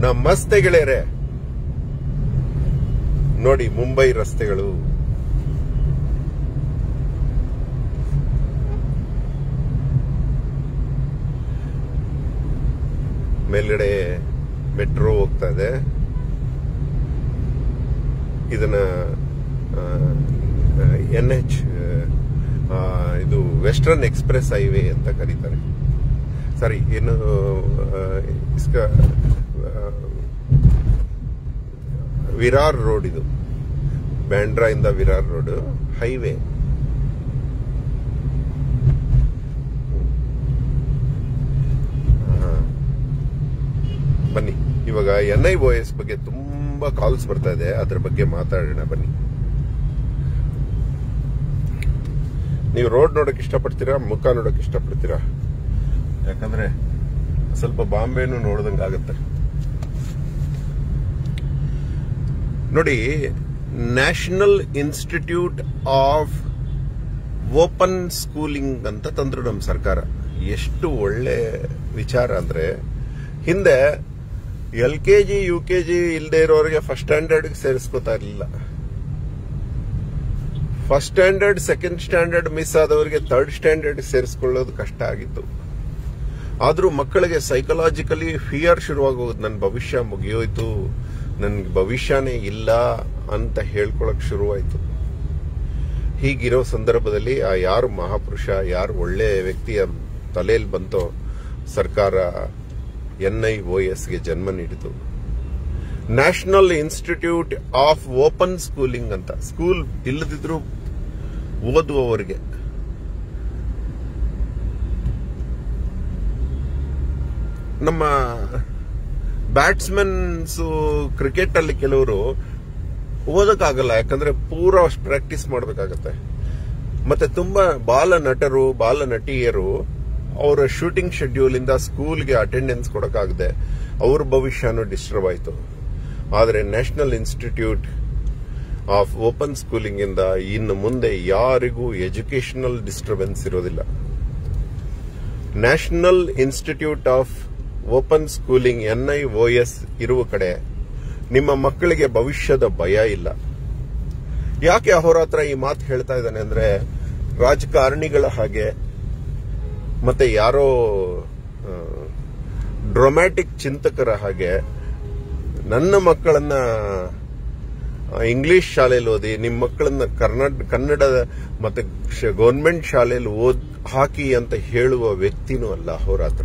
ನಮಸ್ತೆ ಗೆಳೆಯರೆ ನೋಡಿ ಮುಂಬೈ ರಸ್ತೆಗಳು ಮೇಲ್ಗಡೆ ಮೆಟ್ರೋ ಹೋಗ್ತಾ ಇದೆ ಇದನ್ನ ಎನ್ ಎಚ್ ಇದು ವೆಸ್ಟರ್ನ್ ಎಕ್ಸ್ಪ್ರೆಸ್ ಹೈವೇ ಅಂತ ಕರೀತಾರೆ ಸಾರಿ ಏನು ಆ, ಇಸ್ಕ ಆ, ವಿರಾರ್ ರೋಡ್ ಇದು ಬ್ಯಾಂಡ್ರಾ ಇಂದ ವಿರಾರ್ ರೋಡ್ ಹೈವೇ ಆ, ಬನ್ನಿ ಇವಾಗ ಎನ್ ಐ ಓ ಎಸ್ ಬಗ್ಗೆ ತುಂಬಾ ಕಾಲ್ಸ್ ಬರ್ತಾ ಇದೆ ಅದ್ರ ಬಗ್ಗೆ ಮಾತಾಡೋಣ ಬನ್ನಿ ನೀವು ರೋಡ್ ನೋಡಕ್ ಇಷ್ಟಪಡ್ತೀರಾ ಮುಖ ನೋಡಕ್ ಇಷ್ಟಪಡ್ತೀರಾ ಯಾಕಂದ್ರೆ ಸ್ವಲ್ಪ ಬಾಂಬೆನು ನೋಡ್ದಂಗ ಆಗುತ್ತೆ ನೋಡಿ national institute of open schooling ಅಂತ ತಂದ್ರು ನಮ್ಮ ಸರ್ಕಾರ ಎಷ್ಟು ಒಳ್ಳೆ ವಿಚಾರ ಅಂದ್ರೆ ಹಿಂದೆ L K G U K G ಇಲ್ಲದೆ ಇರೋರಿಗೆ ಫಸ್ಟ್ ಸ್ಟ್ಯಾಂಡರ್ಡ್ ಸೇರಿಸ್ಕೋತಾ ಇರಲಿಲ್ಲ first standard second standard miss ಆದವರಿಗೆ ಥರ್ಡ್ ಸ್ಟ್ಯಾಂಡರ್ಡ್ ಸೇರಿಸ್ಕೊಳ್ಳೋದು ಕಷ್ಟ ಆಗಿತ್ತು ಆದ್ರೂ ಮಕ್ಕಳಿಗೆ ಸೈಕಲಾಜಿಕಲಿ ಫಿಯರ್ ಶುರುವಾಗೋದು ನನ್ನ ಭವಿಷ್ಯ ಮುಗಿಯೋಯ್ತು ನನ್ಗೆ ಭವಿಷ್ಯನೇ ಇಲ್ಲ ಅಂತ ಹೇಳ್ಕೊಳಕ್ ಶುರುವಾಯ್ತು ಹೀಗಿರೋ ಸಂದರ್ಭದಲ್ಲಿ ಆ ಯಾರು ಮಹಾಪುರುಷ ಯಾರು ಒಳ್ಳೆ ವ್ಯಕ್ತಿಯ ತಲೆಯಲ್ಲಿ ಬಂತೋ ಸರ್ಕಾರ ಎನ್ ಐ ಒ ಎಸ್ಗೆ ಜನ್ಮ ನೀಡಿತು national institute of open schooling ಅಂತ ಸ್ಕೂಲ್ ಇಲ್ಲದಿದ್ರು ಓದುವವರಿಗೆ ನಮ್ಮ ಬ್ಯಾಟ್ಸ್ಮನ್ಸ್ ಕ್ರಿಕೆಟ್ ಅಲ್ಲಿ ಕೆಲವರು ಓದಕ್ಕಾಗಲ್ಲ ಯಾಕಂದ್ರೆ ಪೂರ ಪ್ರಾಕ್ಟೀಸ್ ಮಾಡಬೇಕಾಗತ್ತೆ ಮತ್ತೆ ತುಂಬಾ ಬಾಲ ನಟರು ಬಾಲ ನಟಿಯರು ಅವರ ಶೂಟಿಂಗ್ ಶೆಡ್ಯೂಲ್ ಇಂದ ಸ್ಕೂಲ್ಗೆ ಅಟೆಂಡೆನ್ಸ್ ಕೊಡಕ್ಕಾಗದೆ ಅವ್ರ ಭವಿಷ್ಯನೂ ಡಿಸ್ಟರ್ಬ್ ಆಯ್ತು ಆದರೆ national institute of open schooling ಇಂದ ಇನ್ನು ಮುಂದೆ ಯಾರಿಗೂ ಎಜುಕೇಶನಲ್ ಡಿಸ್ಟರ್ಬೆನ್ಸ್ ಇರೋದಿಲ್ಲ national institute of open schooling NIOS ಇರುವ ಕಡೆ ನಿಮ್ಮ ಮಕ್ಕಳಿಗೆ ಭವಿಷ್ಯದ ಭಯ ಇಲ್ಲ ಯಾಕೆ ಅಹೋರಾತ್ರ ಈ ಮಾತು ಹೇಳ್ತಾ ಇದ್ದಾನೆ ಅಂದ್ರೆ ರಾಜಕಾರಣಿಗಳ ಹಾಗೆ ಮತ್ತೆ ಯಾರೋ ಡ್ರೊಮ್ಯಾಟಿಕ್ ಚಿಂತಕರ ಹಾಗೆ ನನ್ನ ಮಕ್ಕಳನ್ನ ಇಂಗ್ಲಿಷ್ ಶಾಲೆಯಲ್ಲಿ ಓದಿ ನಿಮ್ಮ ಮಕ್ಕಳನ್ನ ಕರ್ನಾಟಕ ಕನ್ನಡ ಮತ್ತೆ ಗೌರ್ಮೆಂಟ್ ಶಾಲೆಯಲ್ಲಿ ಓದ್ ಹಾಕಿ ಅಂತ ಹೇಳುವ ವ್ಯಕ್ತಿನೂ ಅಲ್ಲ ಅಹೋರಾತ್ರ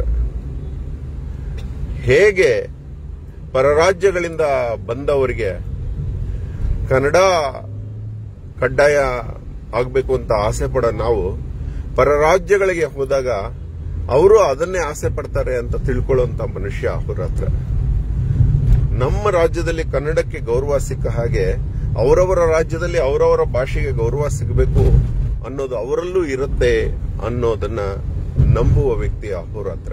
ಹೇಗೆ ಪರರಾಜ್ಯಗಳಿಂದ ಬಂದವರಿಗೆ ಕನ್ನಡ ಕಡ್ಡಾಯ ಆಗಬೇಕು ಅಂತ ಆಸೆ ಪಡೋ ನಾವು ಪರರಾಜ್ಯಗಳಿಗೆ ಹೋದಾಗ ಅವರು ಅದನ್ನೇ ಆಸೆ ಪಡ್ತಾರೆ ಅಂತ ತಿಳ್ಕೊಳ್ಳುವಂತ ಮನುಷ್ಯ ಅಹೋರಾತ್ರ ನಮ್ಮ ರಾಜ್ಯದಲ್ಲಿ ಕನ್ನಡಕ್ಕೆ ಗೌರವ ಸಿಕ್ಕ ಹಾಗೆ ಅವರವರ ರಾಜ್ಯದಲ್ಲಿ ಅವರವರ ಭಾಷೆಗೆ ಗೌರವ ಸಿಗಬೇಕು ಅನ್ನೋದು ಅವರಲ್ಲೂ ಇರುತ್ತೆ ಅನ್ನೋದನ್ನ ನಂಬುವ ವ್ಯಕ್ತಿ ಅಹೋರಾತ್ರ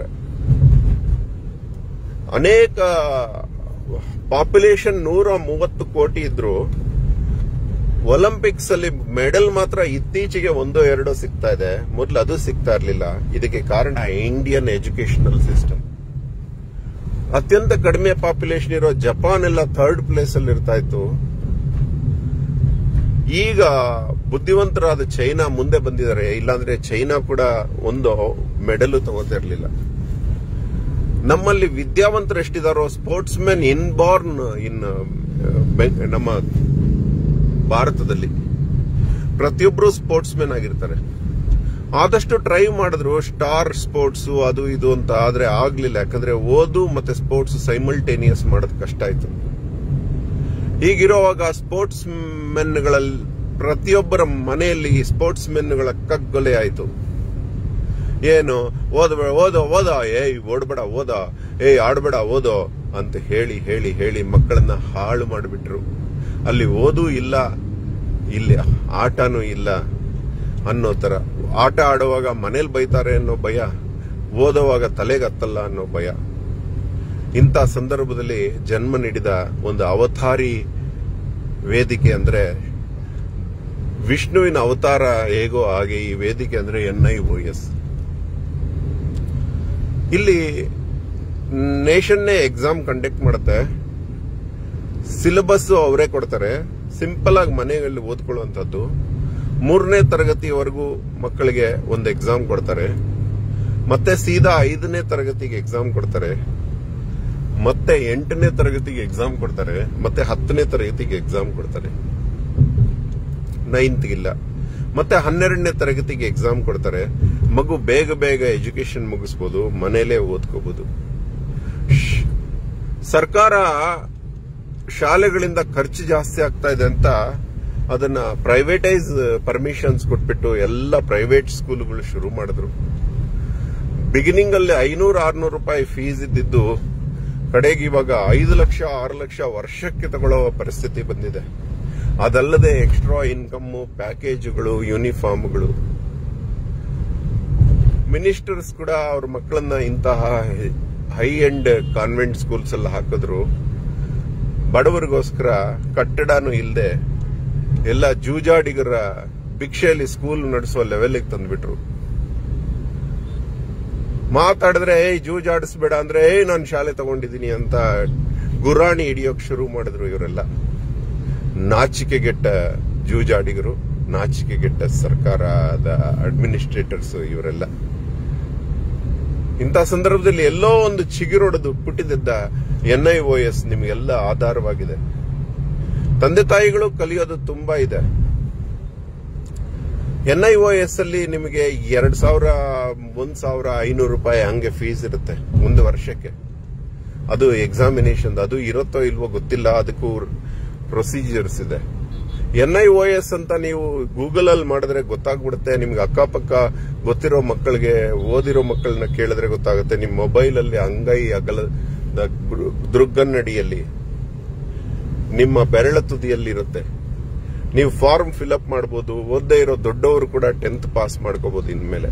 ಅನೇಕ ಪಾಪ್ಯುಲೇಷನ್ ನೂರ ಮೂವತ್ತು ಕೋಟಿ ಇದ್ರು ಒಲಿಂಪಿಕ್ಸ್ ಅಲ್ಲಿ ಮೆಡಲ್ ಮಾತ್ರ ಇತ್ತೀಚೆಗೆ ಒಂದೋ ಎರಡೋ ಸಿಗ್ತಾ ಇದೆ ಮೊದಲು ಅದು ಸಿಗ್ತಾ ಇರಲಿಲ್ಲ ಇದಕ್ಕೆ ಕಾರಣ ಇಂಡಿಯನ್ ಎಜುಕೇಶನಲ್ ಸಿಸ್ಟಮ್ ಅತ್ಯಂತ ಕಡಿಮೆ ಪಾಪ್ಯುಲೇಷನ್ ಇರೋ ಜಪಾನ್ ಎಲ್ಲ ಥರ್ಡ್ ಪ್ಲೇಸ್ ಅಲ್ಲಿ ಇರ್ತಾ ಇತ್ತು ಈಗ ಬುದ್ಧಿವಂತರಾದ ಚೈನಾ ಮುಂದೆ ಬಂದಿದ್ದಾರೆ ಇಲ್ಲಾಂದ್ರೆ ಚೈನಾ ಕೂಡ ಒಂದು ಮೆಡಲ್ ತಗೋತಿರ್ಲಿಲ್ಲ ನಮ್ಮಲ್ಲಿ ವಿದ್ಯಾವಂತರು ಎಷ್ಟಿದಾರೋ sportsmen in born in ನಮ್ಮ ಭಾರತದಲ್ಲಿ ಪ್ರತಿಯೊಬ್ಬರು ಸ್ಪೋರ್ಟ್ಸ್ ಮೆನ್ ಆಗಿರ್ತಾರೆ ಆದಷ್ಟು ಟ್ರೈ ಮಾಡಿದ್ರು ಸ್ಟಾರ್ ಸ್ಪೋರ್ಟ್ಸ್ ಅದು ಇದು ಅಂತ ಆದ್ರೆ ಆಗ್ಲಿಲ್ಲ ಯಾಕಂದ್ರೆ ಓದು ಮತ್ತೆ ಸ್ಪೋರ್ಟ್ಸ್ ಸೈಮಲ್ಟೇನಿಯಸ್ ಮಾಡೋದು ಕಷ್ಟ ಆಯ್ತು ಹೀಗಿರುವಾಗ ಸ್ಪೋರ್ಟ್ಸ್ ಮೆನ್ಗಳಲ್ಲಿ ಪ್ರತಿಯೊಬ್ಬರ ಮನೆಯಲ್ಲಿ ಸ್ಪೋರ್ಟ್ಸ್ ಮೆನ್ಗಳ ಕಗ್ಗೊಲೆ ಆಯ್ತು ಏನು ಓದ ಓದೋ ಓದ ಏಯ್ ಓಡ್ಬೇಡ ಓದ ಏಯ್ ಆಡ್ಬೇಡ ಓದೋ ಅಂತ ಹೇಳಿ ಹೇಳಿ ಹೇಳಿ ಮಕ್ಕಳನ್ನ ಹಾಳು ಮಾಡಿಬಿಟ್ರು ಅಲ್ಲಿ ಓದೂ ಇಲ್ಲ ಇಲ್ಲಿ ಆಟನೂ ಇಲ್ಲ ಅನ್ನೋ ತರ ಆಟ ಆಡುವಾಗ ಮನೇಲಿ ಬೈತಾರೆ ಅನ್ನೋ ಭಯ ಓದುವಾಗ ತಲೆಗತ್ತಲ್ಲ ಅನ್ನೋ ಭಯ ಇಂಥ ಸಂದರ್ಭದಲ್ಲಿ ಜನ್ಮ ನೀಡಿದ ಒಂದು ಅವತಾರಿ ವೇದಿಕೆ ಅಂದ್ರೆ ವಿಷ್ಣುವಿನ ಅವತಾರ ಹೇಗೋ ಹಾಗೆ ಈ ವೇದಿಕೆ ಅಂದ್ರೆ ಎನ್ ಐ ಓ ಎಸ್ ಇಲ್ಲಿ ನೇಷನ್ನೇ ಎಕ್ಸಾಮ್ ಕಂಡಕ್ಟ್ ಮಾಡುತ್ತೆ ಸಿಲೆಬಸ್ ಅವರೇ ಕೊಡ್ತಾರೆ ಸಿಂಪಲ್ ಆಗಿ ಮನೆಯಲ್ಲಿ ಓದ್ಕೊಳ್ಳುವಂಥದ್ದು ಮೂರನೇ ತರಗತಿವರೆಗೂ ಮಕ್ಕಳಿಗೆ ಒಂದು ಎಕ್ಸಾಮ್ ಕೊಡ್ತಾರೆ ಮತ್ತೆ ಸೀದಾ ಐದನೇ ತರಗತಿಗೆ ಎಕ್ಸಾಮ್ ಕೊಡ್ತಾರೆ ಮತ್ತೆ ಎಂಟನೇ ತರಗತಿಗೆ ಎಕ್ಸಾಮ್ ಕೊಡ್ತಾರೆ ಮತ್ತೆ ಹತ್ತನೇ ತರಗತಿಗೆ ಎಕ್ಸಾಮ್ ಕೊಡ್ತಾರೆ ನೈನ್ತ್ ಇಲ್ಲ ಮತ್ತೆ ಹನ್ನೆರಡನೇ ತರಗತಿಗೆ ಎಕ್ಸಾಮ್ ಕೊಡ್ತಾರೆ ಮಗು ಬೇಗ ಬೇಗ ಎಜುಕೇಶನ್ ಮುಗಿಸ್ಬೋದು ಮನೇಲೆ ಓದ್ಕೋಬಹುದು ಶ್- ಸರ್ಕಾರ ಶಾಲೆಗಳಿಂದ ಖರ್ಚು ಜಾಸ್ತಿ ಆಗ್ತಾ ಇದೆ ಅಂತ ಅದನ್ನ ಪ್ರೈವೇಟೈಸ್ ಪರ್ಮಿಷನ್ಸ್ ಕೊಟ್ಬಿಟ್ಟು ಎಲ್ಲ ಪ್ರೈವೇಟ್ ಸ್ಕೂಲ್ಗಳು ಶುರು ಮಾಡಿದ್ರು ಬಿಗಿನಿಂಗ್ ಅಲ್ಲಿ ಐನೂರು ಆರ್ನೂರು ರೂಪಾಯಿ ಫೀಸ್ ಇದ್ದಿದ್ದು ಕಡೆಗೆ ಇವಾಗ ಐದು ಲಕ್ಷ ಆರು ಲಕ್ಷ ವರ್ಷಕ್ಕೆ ತಗೊಳ್ಳೋ ಪರಿಸ್ಥಿತಿ ಬಂದಿದೆ ಅದಲ್ಲದೆ ಎಕ್ಸ್ಟ್ರಾ ಇನ್ಕಮ್ ಪ್ಯಾಕೇಜುಗಳು ಯೂನಿಫಾರ್ಮ್ಗಳು ಮಿನಿಸ್ಟರ್ಸ್ ಕೂಡ ಅವ್ರ ಮಕ್ಕಳನ್ನ ಇಂತಹ ಹೈ ಎಂಡ್ ಕಾನ್ವೆಂಟ್ ಸ್ಕೂಲ್ಸ್ ಎಲ್ಲ ಹಾಕಿದ್ರು ಬಡವರಿಗೋಸ್ಕರ ಕಟ್ಟಡನೂ ಇಲ್ಲದೆ ಎಲ್ಲ ಜೂಜಾಡಿಗರ ಭಿಕ್ಷೆಯಲ್ಲಿ ಸ್ಕೂಲ್ ನಡೆಸುವ ಲೆವೆಲ್ಗೆ ತಂದ್ಬಿಟ್ರು ಮಾತಾಡಿದ್ರೆ ಏಯ್ ಜೂಜಾಡಿಸ್ಬೇಡ ಅಂದ್ರೆ ಏಯ್ ನಾನು ಶಾಲೆ ತಗೊಂಡಿದ್ದೀನಿ ಅಂತ ಗುರಾಣಿ ಹಿಡಿಯೋಕ್ ಶುರು ಮಾಡಿದ್ರು ಇವರೆಲ್ಲ ನಾಚಿಕೆಗೆಟ್ಟ ಜೂಜಾಡಿಗರು ನಾಚಿಕೆಗೆಟ್ಟ ಸರ್ಕಾರದ ಅಡ್ಮಿನಿಸ್ಟ್ರೇಟರ್ಸ್ ಇವರೆಲ್ಲ ಇಂಥ ಸಂದರ್ಭದಲ್ಲಿ ಎಲ್ಲೋ ಒಂದು ಚಿಗಿರೊಡೆದು ಪುಟ್ಟಿದ್ದ ಎನ್ ಐ ಒ ಎಸ್ ನಿಮಗೆಲ್ಲ ಆಧಾರವಾಗಿದೆ ತಂದೆ ತಾಯಿಗಳು ಕಲಿಯೋದು ತುಂಬಾ ಇದೆ ಎನ್ ಐ ಒ ಎಸ್ ಅಲ್ಲಿ ನಿಮಗೆ ಎರಡ್ ಸಾವಿರ ಒಂದ್ ಸಾವಿರ ಐನೂರು ರೂಪಾಯಿ ಹಂಗೆ ಫೀಸ್ ಇರುತ್ತೆ ಒಂದು ವರ್ಷಕ್ಕೆ ಅದು ಎಕ್ಸಾಮಿನೇಷನ್ ಅದು ಇರುತ್ತೋ ಇಲ್ವೋ ಗೊತ್ತಿಲ್ಲ ಅದಕ್ಕೂ ಪ್ರೊಸೀಜರ್ಸ್ ಇದೆ ಎನ್ ಐ ಒ ಎಸ್ ಅಂತ ನೀವು ಗೂಗಲ್ ಅಲ್ಲಿ ಮಾಡಿದ್ರೆ ಗೊತ್ತಾಗ್ಬಿಡುತ್ತೆ ನಿಮ್ಗೆ ಅಕ್ಕಪಕ್ಕ ಗೊತ್ತಿರೋ ಮಕ್ಕಳಿಗೆ ಓದಿರೋ ಮಕ್ಕಳನ್ನ ಕೇಳಿದ್ರೆ ಗೊತ್ತಾಗುತ್ತೆ ನಿಮ್ಮ ಮೊಬೈಲ್ ಅಲ್ಲಿ ಅಂಗೈ ಅಗಲದ ದೃಗ್ಗನ್ನಡಿಯಲ್ಲಿ ನಿಮ್ಮ ಬೆರಳ ತುದಿಯಲ್ಲಿ ಇರುತ್ತೆ ನೀವು ಫಾರ್ಮ್ ಫಿಲ್ಅಪ್ ಮಾಡಬಹುದು ಓದದೇ ಇರೋ ದೊಡ್ಡವರು ಕೂಡ ಟೆಂತ್ ಪಾಸ್ ಮಾಡ್ಕೋಬಹುದು ಇನ್ಮೇಲೆ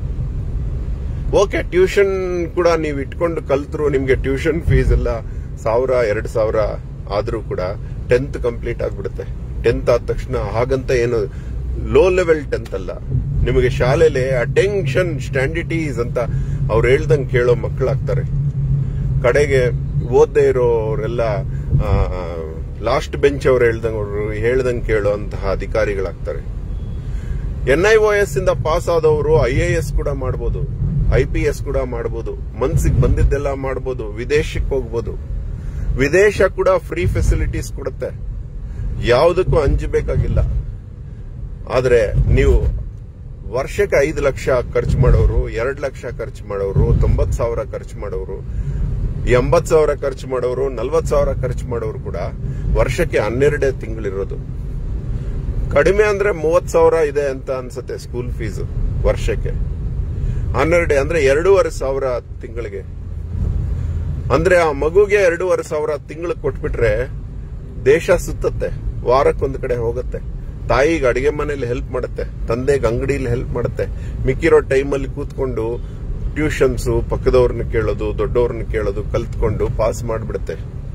ಓಕೆ ಟ್ಯೂಷನ್ ಕೂಡ ನೀವು ಇಟ್ಕೊಂಡು ಕಲ್ತರು ನಿಮ್ಗೆ ಟ್ಯೂಷನ್ ಫೀಸ್ ಎಲ್ಲ ಸಾವಿರ ಎರಡ್ ಸಾವಿರ ಆದ್ರೂ ಕೂಡ ಟೆಂತ್ ಕಂಪ್ಲೀಟ್ ಆಗ್ಬಿಡುತ್ತೆ ಟೆಂತ್ ಆದ ತಕ್ಷಣ ಹಾಗಂತ ಏನು ಲೋ ಲೆವೆಲ್ ಟೆಂತ್ ಅಲ್ಲ ನಿಮಗೆ ಶಾಲೆಯಲ್ಲಿ ಅಟೆನ್ಷನ್ ಸ್ಟ್ಯಾಂಡಿಟೀಸ್ ಅಂತ ಅವ್ರು ಹೇಳ್ದಂಗೆ ಕೇಳೋ ಮಕ್ಕಳಾಗ್ತಾರೆ ಕಡೆಗೆ ಓದದೇ ಇರೋರೆಲ್ಲ ಲಾಸ್ಟ್ ಬೆಂಚ್ ಅವ್ರು ಹೇಳ್ದಂಗೆ ಅವರು ಹೇಳ್ದಂಗೆ ಕೇಳುವಂತಹ ಅಧಿಕಾರಿಗಳಾಗ್ತಾರೆ ಎನ್ ಐ ಒ ಎಸ್ ಇಂದ ಪಾಸ್ ಆದವರು ಐ ಎ ಎಸ್ ಕೂಡ ಮಾಡಬಹುದು ಐ ಪಿ ಎಸ್ ಕೂಡ ಮಾಡಬಹುದು ಮನ್ಸಿಗೆ ಬಂದಿದ್ದೆಲ್ಲ ಮಾಡಬಹುದು ವಿದೇಶಕ್ಕೆ ಹೋಗ್ಬೋದು ವಿದೇಶ ಕೂಡ ಫ್ರೀ ಫೆಸಿಲಿಟೀಸ್ ಕೊಡುತ್ತೆ ಯಾವುದಕ್ಕೂ ಅಂಜಬೇಕಾಗಿಲ್ಲ ಆದ್ರೆ ನೀವು ವರ್ಷಕ್ಕೆ ಐದು ಲಕ್ಷ ಖರ್ಚು ಮಾಡೋರು ಎರಡು ಲಕ್ಷ ಖರ್ಚು ಮಾಡೋರು ತೊಂಬತ್ ಸಾವಿರ ಖರ್ಚು ಮಾಡೋರು ಎಂಬತ್ ಸಾವಿರ ಖರ್ಚು ಮಾಡೋರು ನಲ್ವತ್ ಸಾವಿರ ಖರ್ಚು ಮಾಡೋರು ಕೂಡ ವರ್ಷಕ್ಕೆ ಹನ್ನೆರಡೇ ತಿಂಗಳಿರೋದು ಕಡಿಮೆ ಅಂದ್ರೆ ಮೂವತ್ ಸಾವಿರ ಇದೆ ಅಂತ ಅನ್ಸುತ್ತೆ ಸ್ಕೂಲ್ ಫೀಸ್ ವರ್ಷಕ್ಕೆ ಹನ್ನೆರಡೆ ಅಂದ್ರೆ ಎರಡೂವರೆ ಸಾವಿರ ತಿಂಗಳಿಗೆ ಅಂದ್ರೆ ಆ ಮಗುಗೆ ಎರಡೂವರೆ ಸಾವಿರ ತಿಂಗಳು ಕೊಟ್ಬಿಟ್ರೆ ದೇಶ ಸುತ್ತತ್ತೆ ವಾರಕ್ಕೊಂದ್ ಕಡೆ ಹೋಗುತ್ತೆ ತಾಯಿಗೆ ಅಡಿಗೆ ಮನೇಲಿ ಹೆಲ್ಪ್ ಮಾಡುತ್ತೆ ತಂದೆಗೆ ಅಂಗಡಿಯಲ್ಲಿ ಹೆಲ್ಪ್ ಮಾಡುತ್ತೆ ಮಿಕ್ಕಿರೋ ಟೈಮಲ್ಲಿ ಕೂತ್ಕೊಂಡು ಟ್ಯೂಷನ್ಸ್ ಪಕ್ಕದವ್ರನ್ನ ಕೇಳೋದು ದೊಡ್ಡವ್ರನ್ನ ಕೇಳೋದು ಕಲ್ತ್ಕೊಂಡು ಪಾಸ್ ಮಾಡಿಬಿಡುತ್ತೆ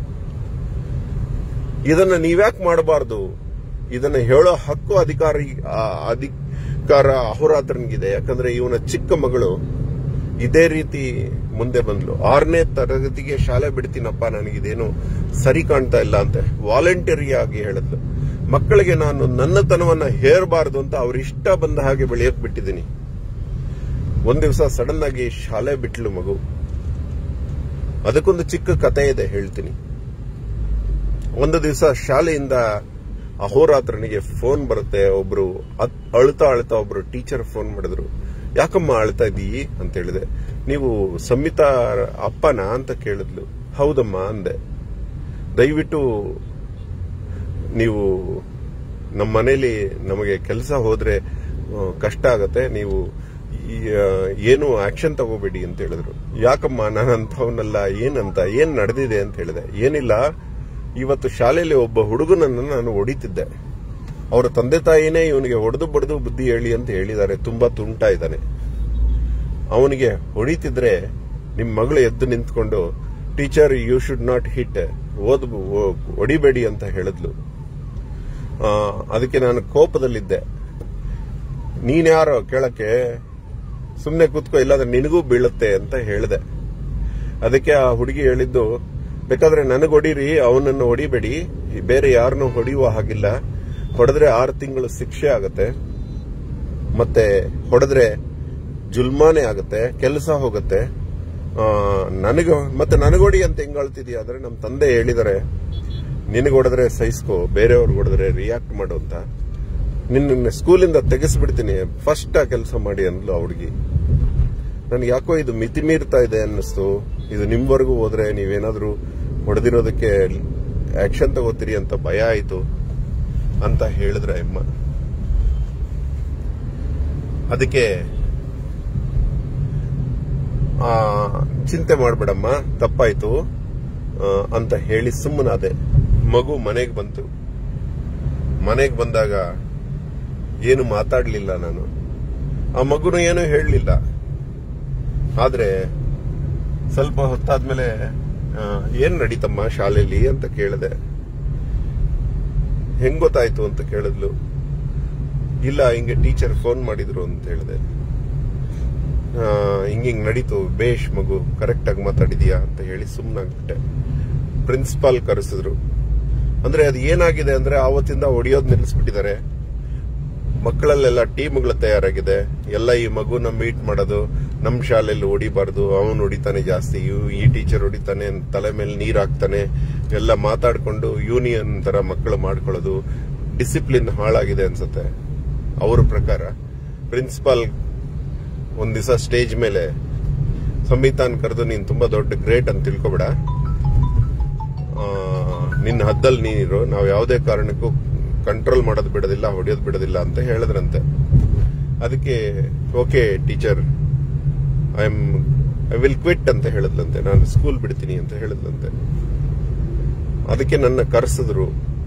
ಇದನ್ನ ನೀವ್ಯಾಕೆ ಮಾಡಬಾರ್ದು ಇದನ್ನ ಹೇಳೋ ಹಕ್ಕು ಅಧಿಕಾರಿ ಆ, ಅಧಿಕಾರ ಅಹೋರಾತ್ರನಿಗಿದೆ ಯಾಕಂದ್ರೆ ಇವನ ಚಿಕ್ಕ ಮಗಳು ಇದೇ ರೀತಿ ಮುಂದೆ ಬಂದ್ಲು ಆರನೇ ತರಗತಿಗೆ ಶಾಲೆ ಬಿಡ್ತೀನಪ್ಪ ನನಗಿದೇನು ಸರಿ ಕಾಣ್ತಾ ಇಲ್ಲ ಅಂತೆ ವಾಲಂಟರಿ ಆಗಿ ಹೇಳಿದ್ಲು ಮಕ್ಕಳಿಗೆ ನಾನು ನನ್ನತನವನ್ನ ಹೇರಬಾರದು ಅಂತ ಅವ್ರ ಇಷ್ಟ ಬಂದ ಹಾಗೆ ಬೆಳೆಯಕ್ ಬಿಟ್ಟಿದ್ದೀನಿ ಒಂದ್ ದಿವಸ ಸಡನ್ ಆಗಿ ಶಾಲೆ ಬಿಟ್ಲು ಮಗು ಅದಕ್ಕೊಂದು ಚಿಕ್ಕ ಕತೆ ಇದೆ ಹೇಳ್ತೀನಿ ಒಂದು ದಿವಸ ಶಾಲೆಯಿಂದ ಅಹೋರಾತ್ರನಿಗೆ ಫೋನ್ ಬರುತ್ತೆ ಒಬ್ರು ಅತ್- ಅಳ್ತಾ ಅಳ್ತಾ ಒಬ್ರು ಟೀಚರ್ ಫೋನ್ ಮಾಡಿದ್ರು ಯಾಕಮ್ಮ ಅಳ್ತಾ ಇದ್ದೀ ಅಂತ ಹೇಳಿದೆ ನೀವು ಸಂಹಿತಾ ಅಪ್ಪನ ಅಂತ ಕೇಳಿದ್ಲು ಹೌದಮ್ಮ ಅಂದೆ ದಯವಿಟ್ಟು ನೀವು ನಮ್ಮ ಮನೇಲಿ ನಮಗೆ ಕೆಲಸ ಹೋದ್ರೆ ಆ, ಕಷ್ಟ ಆಗತ್ತೆ ನೀವು ಈ, ಆ, ಏನು ಆಕ್ಷನ್ ತಗೋಬೇಡಿ ಅಂತ ಹೇಳಿದ್ರು ಯಾಕಮ್ಮ ನಾನು ಅಂಥವನ್ನೆಲ್ಲ ಏನಂತ ಏನ್ ನಡೆದಿದೆ ಅಂತ ಹೇಳಿದೆ ಏನಿಲ್ಲ ಇವತ್ತು ಶಾಲೆಯಲ್ಲಿ ಒಬ್ಬ ಹುಡುಗನನ್ನು ನಾನು ಹೊಡಿತಿದ್ದೆ ಅವರ ತಂದೆ ತಾಯಿನೇ ಇವನಿಗೆ ಹೊಡೆದು ಬಡ್ದು ಬುದ್ಧಿ ಹೇಳಿ ಅಂತ ಹೇಳಿದ್ದಾರೆ ತುಂಬಾ ತುಂಟ ಇದ್ದಾನೆ ಅವನಿಗೆ ಹೊಡಿತಿದ್ರೆ ನಿಮ್ ಮಗಳು ಎದ್ದು ನಿಂತ್ಕೊಂಡು teacher you should not hit ಓದ್ ಹೊಡಿಬೇಡಿ ಅಂತ ಹೇಳಿದ್ಲು ಆ, ಅದಕ್ಕೆ ನಾನು ಕೋಪದಲ್ಲಿದ್ದೆ ನೀನ್ಯಾರೋ ಕೇಳಕ್ಕೆ ಸುಮ್ಮನೆ ಕೂತ್ಕೋ ಇಲ್ಲಾಂದ್ರೆ ನಿನಗೂ ಬೀಳುತ್ತೆ ಅಂತ ಹೇಳಿದೆ ಅದಕ್ಕೆ ಆ ಹುಡುಗಿ ಹೇಳಿದ್ದು ಬೇಕಾದ್ರೆ ನನಗೆ ಹೊಡೀರಿ ಅವನನ್ನು ಹೊಡಿಬೇಡಿ ಬೇರೆ ಯಾರನ್ನೂ ಹೊಡೆಯುವ ಹಾಗಿಲ್ಲ ಹೊಡೆದ್ರೆ ಆರು ತಿಂಗಳು ಶಿಕ್ಷೆ ಆಗತ್ತೆ ಮತ್ತೆ ಹೊಡೆದ್ರೆ ಜುಲ್ಮಾನೆ ಆಗುತ್ತೆ ಕೆಲಸ ಹೋಗುತ್ತೆ ನನಗೆ ಮತ್ತೆ ನನಗೊಡಿ ಅಂತ ಹೆಂಗ್ ಅಳ್ತಿದ್ಯಾ ಅಂದ್ರೆ ನಮ್ಮ ತಂದೆ ಹೇಳಿದಾರೆ ನಿನಗೆ ಹೊಡೆದ್ರೆ ಸಹಿಸ್ಕೋ ಬೇರೆಯವ್ರಿಗೆ ಹೊಡೆದ್ರೆ ರಿಯಾಕ್ಟ್ ಮಾಡು ಅಂತ ನಿನ್ನ ಸ್ಕೂಲಿಂದ ತೆಗೆಸ್ಬಿಡ್ತೀನಿ ಫಸ್ಟ್ ಆ ಕೆಲಸ ಮಾಡಿ ಅಂದ್ಲು ಆ ಹುಡುಗಿ ನನಗೆ ಯಾಕೋ ಇದು ಮಿತಿ ಮೀರ್ತಾ ಇದೆ ಅನ್ನಿಸ್ತು ಇದು ನಿಮ್ವರೆಗೂ ಹೋದ್ರೆ ನೀವೇನಾದ್ರೂ ಹೊಡೆದಿರೋದಕ್ಕೆ ಆಕ್ಷನ್ ತಗೋತೀರಿ ಅಂತ ಭಯ ಆಯ್ತು ಅಂತ ಹೇಳಿದ್ರೆ ಅಮ್ಮ ಅದಕ್ಕೆ ಆ, ಚಿಂತೆ ಮಾಡ್ಬೇಡಮ್ಮ ತಪ್ಪಾಯ್ತು ಆ, ಅಂತ ಹೇಳಿ ಸುಮ್ಮನಾದೆ ಮಗು ಮನೆಗೆ ಬಂತು ಮನೆಗೆ ಬಂದಾಗ ಏನು ಮಾತಾಡ್ಲಿಲ್ಲ ನಾನು ಆ ಮಗುನು ಏನು ಹೇಳಲಿಲ್ಲ ಆದ್ರೆ ಸ್ವಲ್ಪ ಹೊತ್ತಾದ್ಮೇಲೆ ಆ, ಏನ್ ನಡೀತಮ್ಮ ಶಾಲೆಯಲ್ಲಿ ಅಂತ ಕೇಳಿದೆ ಹೆಂಗ್ ಗೊತ್ತಾಯ್ತು ಅಂತ ಕೇಳಿದ್ಲು ಇಲ್ಲ ಹಿಂಗೆ ಟೀಚರ್ ಫೋನ್ ಮಾಡಿದ್ರು ಅಂತ ಹೇಳಿದೆ ಹಿಂಗ್ ಹಿಂಗ್ ನಡೀತು ಬೇಷ್ ಮಗು ಕರೆಕ್ಟ್ ಆಗಿ ಮಾತಾಡಿದ್ಯಾ ಅಂತ ಹೇಳಿ ಸುಮ್ಮನಾಗ್ಬಿಟ್ಟೆ ಪ್ರಿನ್ಸಿಪಾಲ್ ಕರೆಸಿದ್ರು ಅಂದ್ರೆ ಅದು ಏನಾಗಿದೆ ಅಂದ್ರೆ ಆವತ್ತಿಂದ ಹೊಡಿಯೋದ್ ನಿಲ್ಲಿಸ್ಬಿಟ್ಟಿದ್ದಾರೆ ಮಕ್ಕಳಲ್ಲೆಲ್ಲ ಟೀಮ್ಗಳು ತಯಾರಾಗಿದೆ ಎಲ್ಲ ಈ ಮಗುನ ಮೀಟ್ ಮಾಡೋದು ನಮ್ ಶಾಲೆಯಲ್ಲಿ ಹೊಡಿಬಾರ್ದು ಅವನು ಹೊಡಿತಾನೆ ಜಾಸ್ತಿ ಇವ್- ಈ ಟೀಚರ್ ಹೊಡಿತಾನೆ ತಲೆ ಮೇಲೆ ನೀರ್ ಹಾಕ್ತಾನೆ ಎಲ್ಲ ಮಾತಾಡ್ಕೊಂಡು ಯೂನಿಯನ್ ತರ ಮಕ್ಕಳು ಮಾಡ್ಕೊಳ್ಳೋದು ಡಿಸಿಪ್ಲಿನ್ ಹಾಳಾಗಿದೆ ಅನ್ಸುತ್ತೆ ಅವ್ರ ಪ್ರಕಾರ ಪ್ರಿನ್ಸಿಪಾಲ್ ಒಂದ್ ದಿವಸ ಸ್ಟೇಜ್ ಮೇಲೆ ಸಂವಿಧಾನ್ ಕರೆದು ನೀನ್ ತುಂಬಾ ದೊಡ್ಡ ಗ್ರೇಟ್ ಅಂತ ತಿಳ್ಕೊಬೇಡ ಆ, ನಿನ್ನ ಹದ್ದಲ್ಲಿ ನೀನಿರು ನಾವು ಯಾವುದೇ ಕಾರಣಕ್ಕೂ ಕಂಟ್ರೋಲ್ ಮಾಡೋದು ಬಿಡೋದಿಲ್ಲ ಹೊಡೆಯೋದು ಬಿಡೋದಿಲ್ಲ ಅಂತ ಹೇಳಿದ್ರಂತೆ ಅದಕ್ಕೆ okay teacher I am I will quit ಅಂತ ಹೇಳಿದ್ಲಂತೆ ನಾನು ಸ್ಕೂಲ್ ಬಿಡ್ತೀನಿ ಅಂತ ಹೇಳಿದ್ಲಂತೆ ಅದಕ್ಕೆ ನನ್ನ ಕರೆಸಿದ್ರು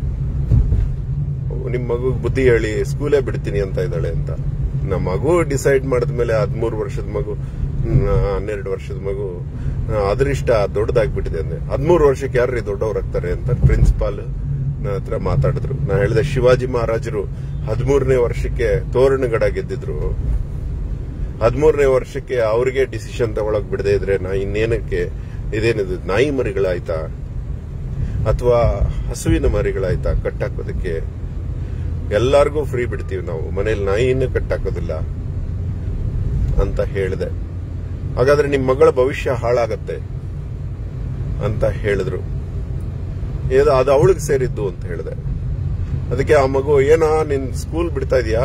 ನಿಮ್ ಮಗು ಬುದ್ಧಿ ಹೇಳಿ ಸ್ಕೂಲೇ ಬಿಡ್ತೀನಿ ಅಂತ ಇದ್ದಾಳೆ ಅಂತ ನಮ್ಮ ಮಗು ಡಿಸೈಡ್ ಮಾಡಿದ್ಮೇಲೆ ಹದಿಮೂರು ವರ್ಷದ ಮಗು ಹ್ಮ್, ಹನ್ನೆರಡು ವರ್ಷದ ಮಗು ಆ, ಅದರಿಷ್ಟ ದೊಡ್ಡದಾಗ್ಬಿಟ್ಟಿದೆ ಅಂದೆ ಹದಿಮೂರು ವರ್ಷಕ್ಕೆ ಯಾರ್ರಿ ದೊಡ್ಡವ್ರಾಗ್ತಾರೆ ಅಂತ ಪ್ರಿನ್ಸಿಪಾಲ್ ನನ್ನ ಹತ್ರ ಮಾತಾಡಿದ್ರು ನಾ ಹೇಳಿದೆ ಶಿವಾಜಿ ಮಹಾರಾಜರು ಹದಿಮೂರನೇ ವರ್ಷಕ್ಕೆ ತೋರಣಗಡ ಗೆದ್ದಿದ್ರು ಹದಿಮೂರನೇ ವರ್ಷಕ್ಕೆ ಅವ್ರಿಗೆ ಡಿಸಿಷನ್ ತಗೊಳಕ್ ಬಿಡದೆ ಇದ್ರೆ ನಾ ಇನ್ನೇನಕ್ಕೆ ಇದೇನಿದು ನಾಯಿ ಮರಿಗಳಾಯ್ತಾ ಅಥವಾ ಹಸುವಿನ ಮರಿಗಳಾಯ್ತಾ ಕಟ್ಟಾಕೋದಕ್ಕೆ ಎಲ್ಲಾರ್ಗೂ ಫ್ರೀ ಬಿಡ್ತೀವಿ ನಾವು ಮನೇಲಿ ನಾಯಿಯನ್ನು ಕಟ್ಟಾಕೋದಿಲ್ಲ ಅಂತ ಹೇಳಿದೆ ಹಾಗಾದ್ರೆ ನಿಮ್ ಮಗಳ ಭವಿಷ್ಯ ಹಾಳಾಗತ್ತೆ ಅಂತ ಹೇಳಿದ್ರು ಏದು ಅದು ಅವಳಿಗೆ ಸೇರಿದ್ದು ಅಂತ ಹೇಳಿದೆ ಅದಕ್ಕೆ ಆ ಮಗು ಏನಾ ನಿನ್ ಸ್ಕೂಲ್ ಬಿಡ್ತಾ ಇದೀಯಾ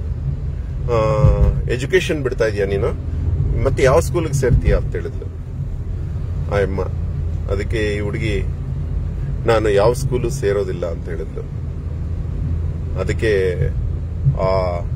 ಎಜುಕೇಶನ್ ಬಿಡ್ತಾ ಇದೀಯಾ ನೀನು ಮತ್ತೆ ಯಾವ ಸ್ಕೂಲ್ಗೆ ಸೇರ್ತೀಯಾ ಅಂತ ಹೇಳಿದ್ಲು ಆಯಮ್ಮ ಅದಕ್ಕೆ ಈ ಹುಡುಗಿ ನಾನು ಯಾವ ಸ್ಕೂಲು ಸೇರೋದಿಲ್ಲ ಅಂತ ಹೇಳಿದ್ಲು ಅದಕ್ಕೆ ಆ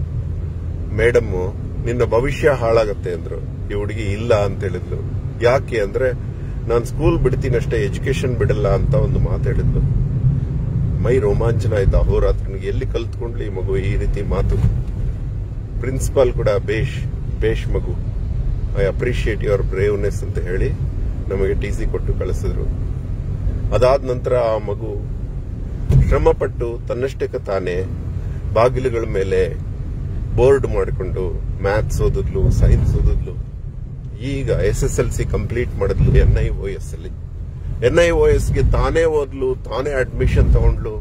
ಮೇಡಮ್ ನಿನ್ನ ಭವಿಷ್ಯ ಹಾಳಾಗತ್ತೆ ಅಂದ್ರು ಈ ಹುಡುಗಿ ಇಲ್ಲ ಅಂತ ಹೇಳಿದ್ಲು ಯಾಕೆ ಅಂದ್ರೆ ನಾನು ಸ್ಕೂಲ್ ಬಿಡ್ತೀನಷ್ಟೇ ಎಜುಕೇಶನ್ ಬಿಡಲ್ಲ ಅಂತ ಒಂದು ಮಾತು ಹೇಳಿದ್ಲು ಮೈ ರೋಮಾಂಚನ ಆಯ್ತು ಅಹೋರಾತ್ರನಿಗೆ ಎಲ್ಲಿ ಕಲ್ತ್ಕೊಂಡ್ಲಿ ಈ ಮಗು ಈ ರೀತಿ ಮಾತು ಪ್ರಿನ್ಸಿಪಾಲ್ ಕೂಡ ಬೇಷ್ ಬೇಷ್ ಮಗು ಐ ಅಪ್ರಿಶಿಯೇಟ್ ಯುವರ್ ಬ್ರೇವ್ನೆಸ್ ಅಂತ ಹೇಳಿ ನಮಗೆ ಟಿ ಸಿ ಕೊಟ್ಟು ಕಳಿಸಿದ್ರು ಅದಾದ ನಂತರ ಆ ಮಗು ಶ್ರಮಪಟ್ಟು ತನ್ನಷ್ಟಕ್ಕೆ ತಾನೇ ಬಾಗಿಲುಗಳ ಮೇಲೆ ಬೋರ್ಡ್ ಮಾಡಿಕೊಂಡು ಮ್ಯಾಥ್ಸ್ ಓದಿದ್ಲು ಸೈನ್ಸ್ ಓದಿದ್ಲು ಈಗ S S L C complete ಮಾಡಿದ್ಲು ಎನ್ ಐ ಓ ಎಸ್ ಅಲ್ಲಿ ಎನ್ ಐ ಓ ಎಸ್ಗೆ ತಾನೇ ಓದ್ಲು ತಾನೇ ಅಡ್ಮಿಷನ್ ತಗೊಂಡ್ಲು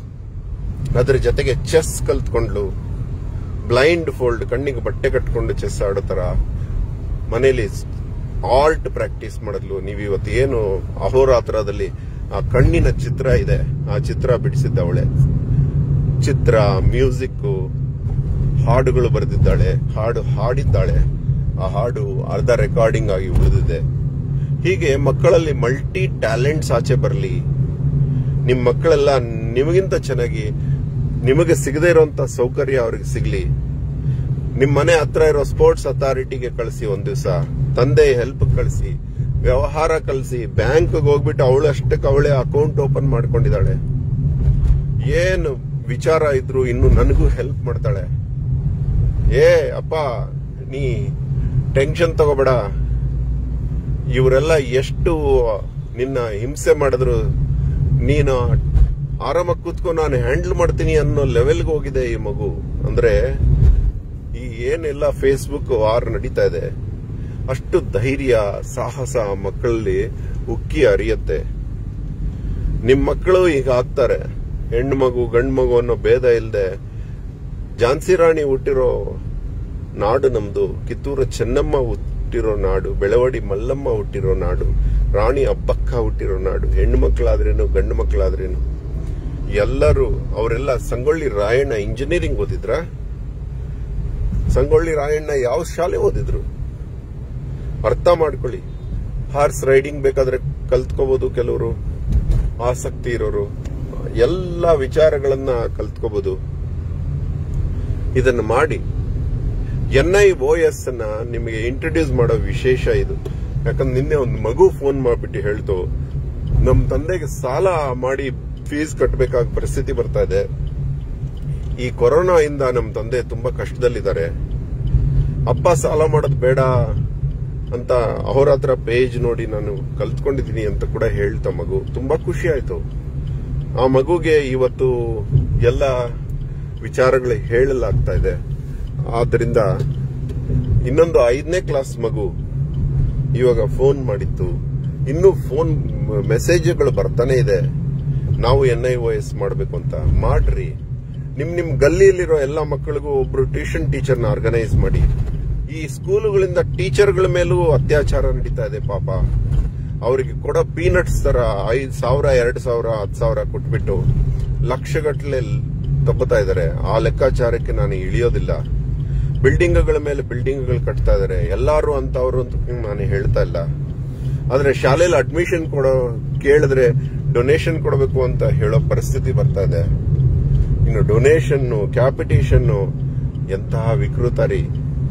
ಅದರ ಜೊತೆಗೆ ಚೆಸ್ ಕಲ್ತ್ಕೊಂಡ್ಲು ಬ್ಲೈಂಡ್ ಫೋಲ್ಡ್ ಕಣ್ಣಿಗೆ ಬಟ್ಟೆ ಕಟ್ಕೊಂಡು ಚೆಸ್ ಆಡೋ ತರ ಮನೇಲಿ ಆರ್ಟ್ ಪ್ರಾಕ್ಟೀಸ್ ಮಾಡಿದ್ಲು ನೀವು ಇವತ್ತು ಏನು ಅಹೋರಾತ್ರದಲ್ಲಿ ಆ ಕಣ್ಣಿನ ಚಿತ್ರ ಇದೆ ಆ ಚಿತ್ರ ಬಿಡಿಸಿದ್ದವಳೆ ಚಿತ್ರ ಮ್ಯೂಸಿಕ್ ಹಾಡುಗಳು ಬರೆದಿದ್ದಾಳೆ ಹಾಡು ಹಾಡಿದ್ದಾಳೆ ಆ ಹಾಡು ಅರ್ಧ ರೆಕಾರ್ಡಿಂಗ್ ಆಗಿ ಉಳಿದಿದೆ ಹೀಗೆ ಮಕ್ಕಳಲ್ಲಿ ಮಲ್ಟಿ ಟ್ಯಾಲೆಂಟ್ಸ್ ಆಚೆ ಬರಲಿ ನಿಮ್ ಮಕ್ಕಳೆಲ್ಲ ನಿಮಗಿಂತ ಚೆನ್ನಾಗಿ ನಿಮಗೆ ಸಿಗದೇ ಇರುವಂತ ಸೌಕರ್ಯ ಅವ್ರಿಗೆ ಸಿಗ್ಲಿ ನಿಮ್ ಮನೆ ಹತ್ರ ಇರೋ ಸ್ಪೋರ್ಟ್ಸ್ ಅಥಾರಿಟಿಗೆ ಕಳಿಸಿ ಒಂದ್ ದಿವಸ ತಂದೆ ಹೆಲ್ಪ್ ಕಳಿಸಿ ವ್ಯವಹಾರ ಕಳಿಸಿ ಬ್ಯಾಂಕ್ ಹೋಗ್ಬಿಟ್ಟು ಅವಳು ಅಷ್ಟಕ್ಕೆ ಅವಳೇ ಅಕೌಂಟ್ ಓಪನ್ ಮಾಡ್ಕೊಂಡಿದ್ದಾಳೆ ಏನು ವಿಚಾರ ಇದ್ರು ಇನ್ನು ನನಗೂ ಹೆಲ್ಪ್ ಮಾಡ್ತಾಳೆ ಏ ಅಪ್ಪ ನೀ ಟೆನ್ಷನ್ ತಗೋಬೇಡ ಇವರೆಲ್ಲ ಎಷ್ಟು ನಿನ್ನ ಹಿಂಸೆ ಮಾಡಿದ್ರು ನೀನು ಆರಾಮಾಗಿ ಕೂತ್ಕೊಂಡು ನಾನು ಹ್ಯಾಂಡಲ್ ಮಾಡ್ತೀನಿ ಅನ್ನೋ ಲೆವೆಲ್ಗೆ ಹೋಗಿದೆ ಈ ಮಗು ಅಂದ್ರೆ ಈ ಏನೆಲ್ಲ ಫೇಸ್ಬುಕ್ ವಾರ್ ನಡೀತಾ ಇದೆ ಅಷ್ಟು ಧೈರ್ಯ ಸಾಹಸ ಆ ಮಕ್ಕಳಲ್ಲಿ ಉಕ್ಕಿ ಹರಿಯತ್ತೆ ನಿಮ್ ಮಕ್ಕಳು ಈಗ ಆಗ್ತಾರೆ ಹೆಣ್ಣು ಮಗು ಗಂಡು ಮಗು ಅನ್ನೋ ಭೇದ ಇಲ್ಲದೆ ಝಾನ್ಸಿ ರಾಣಿ ಹುಟ್ಟಿರೋ ನಾಡು ನಮ್ದು ಕಿತ್ತೂರು ಚೆನ್ನಮ್ಮ ಹುಟ್ಟಿರೋ ನಾಡು ಬೆಳವಡಿ ಮಲ್ಲಮ್ಮ ಹುಟ್ಟಿರೋ ನಾಡು ರಾಣಿ ಅಬ್ಬಕ್ಕ ಹುಟ್ಟಿರೋ ನಾಡು ಹೆಣ್ಣು ಮಕ್ಕಳಾದ್ರೇನು ಗಂಡು ಮಕ್ಕಳಾದ್ರೇನು ಎಲ್ಲರೂ ಅವರೆಲ್ಲ ಸಂಗೊಳ್ಳಿ ರಾಯಣ್ಣ ಇಂಜಿನಿಯರಿಂಗ್ ಓದಿದ್ರ ಸಂಗೊಳ್ಳಿ ರಾಯಣ್ಣ ಯಾವ ಶಾಲೆ ಓದಿದ್ರು ಅರ್ಥ ಮಾಡ್ಕೊಳ್ಳಿ ಹಾರ್ಸ್ ರೈಡಿಂಗ್ ಬೇಕಾದ್ರೆ ಕಲ್ತ್ಕೋಬಹುದು ಕೆಲವರು ಆಸಕ್ತಿ ಇರೋರು ಎಲ್ಲ ವಿಚಾರಗಳನ್ನ ಕಲ್ತ್ಕೋಬಹುದು ಇದನ್ನ ಮಾಡಿ ಎನ್ ಐ ಓ ಎಸ್ ಅನ್ನ ನಿಮಗೆ ಇಂಟ್ರೊಡ್ಯೂಸ್ ಮಾಡೋ ವಿಶೇಷ ಇದು ಯಾಕಂದ್ರೆ ನಿನ್ನೆ ಒಂದು ಮಗು ಫೋನ್ ಮಾಡ್ಬಿಟ್ಟು ಹೇಳ್ತು ನಮ್ ತಂದೆಗೆ ಸಾಲ ಮಾಡಿ ಫೀಸ್ ಕಟ್ಟಬೇಕಾದ ಪರಿಸ್ಥಿತಿ ಬರ್ತಾ ಇದೆ ಈ ಕೊರೋನಾ ಇಂದ ನಮ್ ತಂದೆ ತುಂಬಾ ಕಷ್ಟದಲ್ಲಿದ್ದಾರೆ ಅಪ್ಪ ಸಾಲ ಮಾಡೋದು ಬೇಡ ಅಂತ ಅವರ ಹತ್ರ ಪೇಜ್ ನೋಡಿ ನಾನು ಕಲ್ತ್ಕೊಂಡಿದ್ದೀನಿ ಅಂತ ಕೂಡ ಹೇಳ್ತಾ ಮಗು ತುಂಬಾ ಖುಷಿ ಆಯ್ತು ಆ ಮಗುಗೆ ಇವತ್ತು ಎಲ್ಲ ವಿಚಾರಗಳು ಹೇಳಲಾಗ್ತಾ ಇದೆ ಆದ್ರಿಂದ ಇನ್ನೊಂದು ಐದನೇ ಕ್ಲಾಸ್ ಮಗು ಇವಾಗ ಫೋನ್ ಮಾಡಿತ್ತು ಇನ್ನು ಫೋನ್ ಮೆಸೇಜ್ಗಳು ಬರ್ತಾನೆ ಇದೆ ನಾವು ಎನ್ ಐ ಒ ಎಸ್ ಮಾಡಬೇಕು ಅಂತ ಮಾಡ್ರಿ ನಿಮ್ ನಿಮ್ ಗಲ್ಲಿಯಲ್ಲಿರೋ ಎಲ್ಲ ಮಕ್ಕಳಿಗೂ ಒಬ್ರು ಟ್ಯೂಷನ್ ಟೀಚರ್ನ ಆರ್ಗನೈಸ್ ಮಾಡಿ ಈ ಸ್ಕೂಲುಗಳಿಂದ ಟೀಚರ್ಗಳ ಮೇಲೂ ಅತ್ಯಾಚಾರ ನಡೀತಾ ಇದೆ ಪಾಪ ಅವರಿಗೆ ಕೊಡೋ ಪೀನಟ್ಸ್ ತರ ಐದ್ ಸಾವಿರ ಎರಡ್ ಸಾವಿರ ಹತ್ತು ಸಾವಿರ ಕೊಟ್ಬಿಟ್ಟು ಲಕ್ಷಗಟ್ಟಲೆ ತಗೋತಾ ಇದಾರೆ ಆ ಲೆಕ್ಕಾಚಾರಕ್ಕೆ ನಾನು ಇಳಿಯೋದಿಲ್ಲ ಬಿಲ್ಡಿಂಗ್ಗಳ ಮೇಲೆ ಬಿಲ್ಡಿಂಗ್ಗಳು ಕಟ್ತಾ ಇದಾರೆ ಎಲ್ಲಾರು ಅಂತವ್ರು ಅಂತ ನಾನು ಹೇಳ್ತಾ ಇಲ್ಲ ಆದ್ರೆ ಶಾಲೆಯಲ್ಲಿ ಅಡ್ಮಿಷನ್ ಕೊಡೋ ಕೇಳಿದ್ರೆ ಡೊನೇಷನ್ ಕೊಡಬೇಕು ಅಂತ ಹೇಳೋ ಪರಿಸ್ಥಿತಿ ಬರ್ತಾ ಇದೆ ಇನ್ನು ಡೊನೇಷನ್ ಕ್ಯಾಪಿಟೇಷನ್ ಎಂತಹ ವಿಕೃತ ರೀ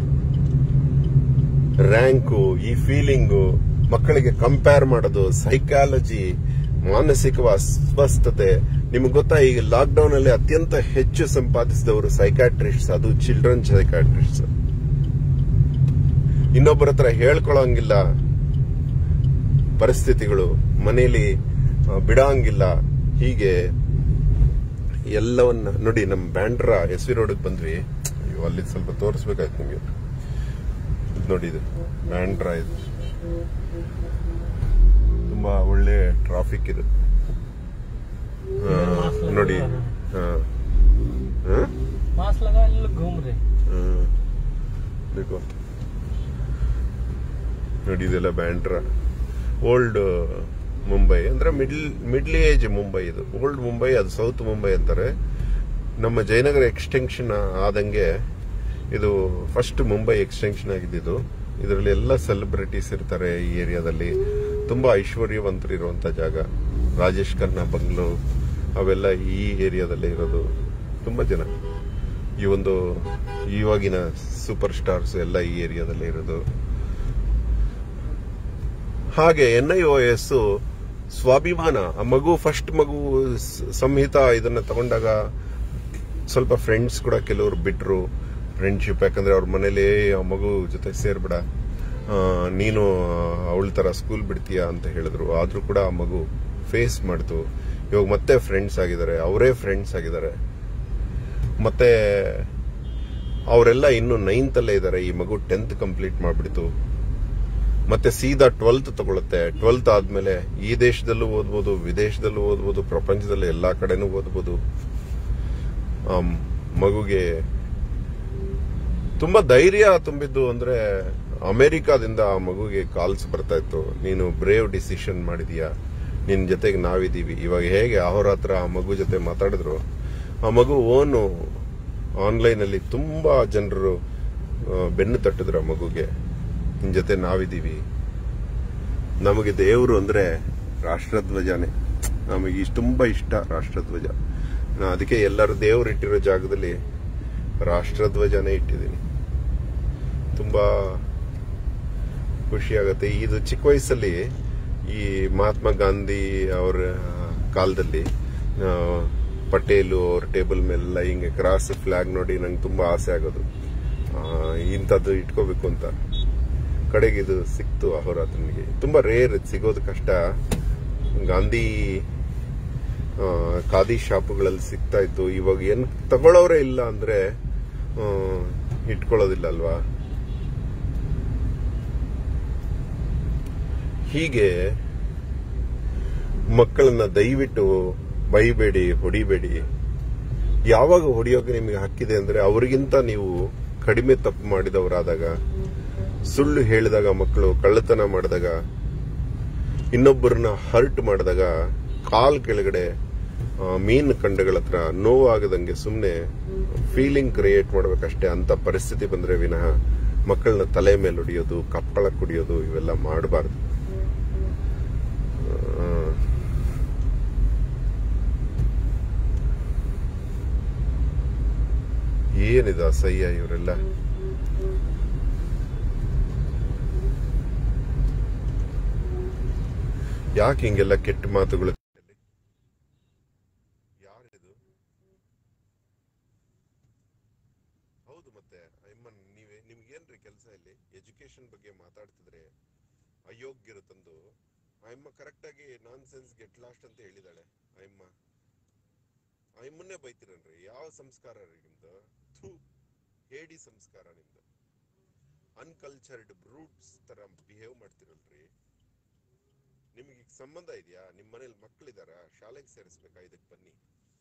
ರ್ಯಾಂಕು ಈ ಫೀಲಿಂಗು ಮಕ್ಕಳಿಗೆ ಕಂಪೇರ್ ಮಾಡೋದು ಸೈಕಾಲಜಿ ಮಾನಸಿಕ ಅಸ್ವಸ್ಥತೆ ನಿಮ್ಗೆ ಗೊತ್ತಾ ಈಗ ಲಾಕ್ಡೌನ್ ಅಲ್ಲಿ ಅತ್ಯಂತ ಹೆಚ್ಚು ಸಂಪಾದಿಸಿದವರು ಸೈಕಾಟ್ರಿಸ್ಟ್ ಅದು ಚಿಲ್ಡ್ರನ್ ಸೈಕಾಟ್ರಿಸ್ಟ್ ಇನ್ನೊಬ್ಬರ ಹತ್ರ ಹೇಳ್ಕೊಳಂಗಿಲ್ಲ ಪರಿಸ್ಥಿತಿಗಳು ಮನೆಯಲ್ಲಿ ಬಿಡಂಗಿಲ್ಲ ಹೀಗೆ ಎಲ್ಲವನ್ನ ನೋಡಿ ನಮ್ಮ ಬ್ಯಾಂಡ್ರ ಎಸ್ ವಿ ರೋಡ್ ಬಂದ್ವಿ ಅಯ್ಯೋ ಅಲ್ಲಿ ಸ್ವಲ್ಪ ತೋರಿಸ್ಬೇಕಾಯ್ತು ನಿಮಗೆ ನೋಡಿ ಇದು ಬ್ಯಾಂಡ್ರ ಇದು ತುಂಬಾ ಒಳ್ಳೆ ಟ್ರಾಫಿಕ್ ಇದು ಆ, ನೋಡಿ ಹಾ. ಹಾ? मास्क लगा लोग घूम रहे ಹಾ. देखो ನೋಡಿ ಇದೆಲ್ಲ ಬ್ಯಾಂಡ್ರ ಓಲ್ಡ್ ಮುಂಬೈ ಅಂದ್ರೆ ಮಿಡ್ಲ್ ಮಿಡ್ಲ್ ಏಜ್ ಮುಂಬೈ ಇದು ಓಲ್ಡ್ ಮುಂಬೈ ಅದು ಸೌತ್ ಮುಂಬೈ ಅಂತಾರೆ ನಮ್ಮ ಜಯನಗರ ಎಕ್ಸ್ಟೆನ್ಷನ್ ಆದಂಗೆ ಇದು ಫಸ್ಟ್ ಮುಂಬೈ ಎಕ್ಸ್ಟೆನ್ಷನ್ ಆಗಿದ್ದು ಇದರಲ್ಲಿ ಎಲ್ಲ ಸೆಲೆಬ್ರಿಟೀಸ್ ಇರ್ತಾರೆ ಈ ಏರಿಯಾದಲ್ಲಿ ತುಂಬಾ ಐಶ್ವರ್ಯವಂತರು ಇರುವಂತ ಜಾಗ ರಾಜೇಶ್ ಖನ್ನಾ ಬಂಗ್ಲೋ ಅವೆಲ್ಲ ಈ ಏರಿಯಾದಲ್ಲೇ ಇರೋದು ತುಂಬಾ ಜನ ಈ ಒಂದು ಇವಾಗಿನ ಸೂಪರ್ ಸ್ಟಾರ್ಸ್ ಎಲ್ಲ ಈ ಏರಿಯಾದಲ್ಲೇ ಇರೋದು ಹಾಗೆ ಎನ್ ಐ ಒ ಎಸ್ ಸ್ವಾಭಿಮಾನ ಆ ಮಗು ಫಸ್ಟ್ ಮಗು ಸ- ಸಂಹಿತ ಇದನ್ನ ತಗೊಂಡಾಗ ಸ್ವಲ್ಪ ಫ್ರೆಂಡ್ಸ್ ಕೂಡ ಕೆಲವರು ಬಿಟ್ರು ಫ್ರೆಂಡ್ಶಿಪ್ ಯಾಕಂದ್ರೆ ಅವ್ರ ಮನೇಲಿ ಆ ಮಗು ಜೊತೆ ಸೇರ್ಬಿಡ ಆ, ನೀನು ಅವಳ ತರ ಸ್ಕೂಲ್ ಬಿಡ್ತೀಯಾ ಅಂತ ಹೇಳಿದ್ರು ಆದ್ರೂ ಕೂಡ ಆ ಮಗು ಫೇಸ್ ಮಾಡ್ತು ಇವಾಗ ಮತ್ತೆ ಫ್ರೆಂಡ್ಸ್ ಆಗಿದ್ದಾರೆ ಅವರೇ ಫ್ರೆಂಡ್ಸ್ ಆಗಿದ್ದಾರೆ ಮತ್ತೆ ಅವರೆಲ್ಲ ಇನ್ನು ನೈನ್ತ್ ಅಲ್ಲೇ ಇದ್ದಾರೆ ಈ ಮಗು ಟೆಂತ್ ಕಂಪ್ಲೀಟ್ ಮಾಡ್ಬಿಡ್ತು ಮತ್ತೆ ಸೀದಾ ಟ್ವೆಲ್ತ್ ತಗೊಳುತ್ತೆ ಟ್ವೆಲ್ತ್ ಆದ್ಮೇಲೆ ಈ ದೇಶದಲ್ಲೂ ಓದ್ಬೋದು ವಿದೇಶದಲ್ಲೂ ಓದ್ಬೋದು ಪ್ರಪಂಚದಲ್ಲಿ ಎಲ್ಲಾ ಕಡೆನೂ ಓದ್ಬೋದು ಆ ಮಗುಗೆ ತುಂಬಾ ಧೈರ್ಯ ತುಂಬಿದ್ದು ಅಂದ್ರೆ ಅಮೆರಿಕಾದಿಂದ ಆ ಮಗುಗೆ ಕಾಲ್ಸ್ ಬರ್ತಾ ಇತ್ತು ನೀನು ಬ್ರೇವ್ ಡಿಸಿಷನ್ ಮಾಡಿದೀಯಾ ನಿನ್ ಜೊತೆಗೆ ನಾವಿದೀವಿ ಇವಾಗ ಹೇಗೆ ಅಹೋರಾತ್ರ ಆ ಮಗು ಜೊತೆ ಮಾತಾಡಿದ್ರು ಆ ಮಗು ಓನು ಆನ್ಲೈನ್ ಅಲ್ಲಿ ತುಂಬಾ ಜನರು ಆ, ಬೆನ್ನು ತಟ್ಟಿದ್ರು ಆ ಮಗುಗೆ ನಿನ್ ಜೊತೆ ನಾವಿದೀವಿ ನಮಗೆ ದೇವರು ಅಂದ್ರೆ ರಾಷ್ಟ್ರಧ್ವಜನೇ ನಮಗೆ ಇಷ್ಟ ತುಂಬಾ ಇಷ್ಟ ರಾಷ್ಟ್ರಧ್ವಜ ನಾ ಅದಕ್ಕೆ ಎಲ್ಲರೂ ದೇವರು ಇಟ್ಟಿರೋ ಜಾಗದಲ್ಲಿ ರಾಷ್ಟ್ರಧ್ವಜನೇ ಇಟ್ಟಿದ್ದೀನಿ ತುಂಬಾ ಖುಷಿ ಆಗತ್ತೆ ಇದು ಚಿಕ್ಕ ವಯಸ್ಸಲ್ಲಿ ಈ ಮಹಾತ್ಮ ಗಾಂಧಿ ಅವರ ಕಾಲದಲ್ಲಿ ಆ, ಪಟೇಲು ಅವ್ರ ಟೇಬಲ್ ಮೇಲೆಲ್ಲ ಹಿಂಗೆ ಕ್ರಾಸ್ ಫ್ಲಾಗ್ ನೋಡಿ ನಂಗೆ ತುಂಬಾ ಆಸೆ ಆಗೋದು ಆ, ಇಂಥದ್ದು ಇಟ್ಕೋಬೇಕು ಅಂತ ಕಡೆಗೆ ಇದು ಸಿಕ್ತು ಅಹೋರಾತ್ರನಿಗೆ ತುಂಬಾ ರೇರ್ ಸಿಗೋದು ಕಷ್ಟ ಗಾಂಧಿ ಆ, ಖಾದಿ ಶಾಪುಗಳಲ್ಲಿ ಸಿಗ್ತಾ ಇತ್ತು ಇವಾಗ ಏನ್ ತಗೊಳ್ಳೋರೇ ಇಲ್ಲ ಅಂದ್ರೆ ಆ, ಇಟ್ಕೊಳ್ಳೋದಿಲ್ಲ ಅಲ್ವಾ ಹೀಗೆ ಮಕ್ಕಳನ್ನ ದಯವಿಟ್ಟು ಬೈಬೇಡಿ ಹೊಡಿಬೇಡಿ ಯಾವಾಗ ಹೊಡಿಯೋಕೆ ನಿಮಗೆ ಹಕ್ಕಿದೆ ಅಂದ್ರೆ ಅವರಿಗಿಂತ ನೀವು ಕಡಿಮೆ ತಪ್ಪು ಮಾಡಿದವರಾದಾಗ ಸುಳ್ಳು ಹೇಳಿದಾಗ ಮಕ್ಕಳು ಕಳ್ಳತನ ಮಾಡಿದಾಗ ಇನ್ನೊಬ್ಬರನ್ನ ಹರ್ಟ್ ಮಾಡಿದಾಗ ಕಾಲ್ ಕೆಳಗಡೆ ಆ, ಮೀನ್ ಕಂಡಗಳ ಹತ್ರ ನೋವಾಗದಂಗೆ ಸುಮ್ಮನೆ ಫೀಲಿಂಗ್ ಕ್ರಿಯೇಟ್ ಮಾಡ್ಬೇಕಷ್ಟೇ ಅಂತ ಪರಿಸ್ಥಿತಿ ಬಂದ್ರೆ ವಿನಃ ಮಕ್ಕಳನ್ನ ತಲೆ ಮೇಲೆ ಹೊಡಿಯೋದು ಕಪ್ಪಳ ಕುಡಿಯೋದು ಇವೆಲ್ಲ ಮಾಡಬಾರ್ದು ಏನಿದೆ ಅಸಹ್ಯ ಇವರೆಲ್ಲ ಯಾಕೆ ಹಿಂಗೆಲ್ಲ ಕೆಟ್ಟ ಮಾತುಗಳು ಯಾರಿದು ಹೌದು ಮತ್ತೆ ಅಯ್ಯಮ್ಮನ್ ನೀವೇ ನಿಮ್ಗೇನ್ರಿ ಕೆಲಸ ಇಲ್ಲಿ ಎಜುಕೇಶನ್ ಬಗ್ಗೆ ಮಾತಾಡ್ತಿದ್ರೆ ಅಯೋಗ್ಯರು ತಂದು ಅಯ್ಯಮ್ಮ ಕರೆಕ್ಟ್ ಆಗಿ ನಾನ್ ಸೆನ್ಸ್ ಗೆಟ್ ಲಾಸ್ಟ್ ಅಂತ ಹೇಳಿದಾಳೆ ಅಯ್ಯಮ್ಮ ಅಯ್ಯಮ್ಮನ್ನೇ ಬೈತೀರನ್ರಿ ಯಾವ ಸಂಸ್ಕಾರ ರೀ ನಿಮ್ದು ಥೂ ಹೇಡಿ ಸಂಸ್ಕಾರ ನಿಮ್ದು ಅನ್ಕಲ್ಚರ್ಡ್ ಬ್ರೂಟ್ಸ್ ತರ ಬಿಹೇವ್ ಮಾಡ್ತಿರಲ್ರಿ ನಿಮ್ಗೆ ಈಗ ಸಂಬಂಧ ಇದೆಯಾ ನಿಮ್ ಮನೇಲಿ ಮಕ್ಕಳಿದಾರ ಶಾಲೆಗೆ ಸೇರಿಸ್ಬೇಕಾ ಇದಕ್ ಬನ್ನಿ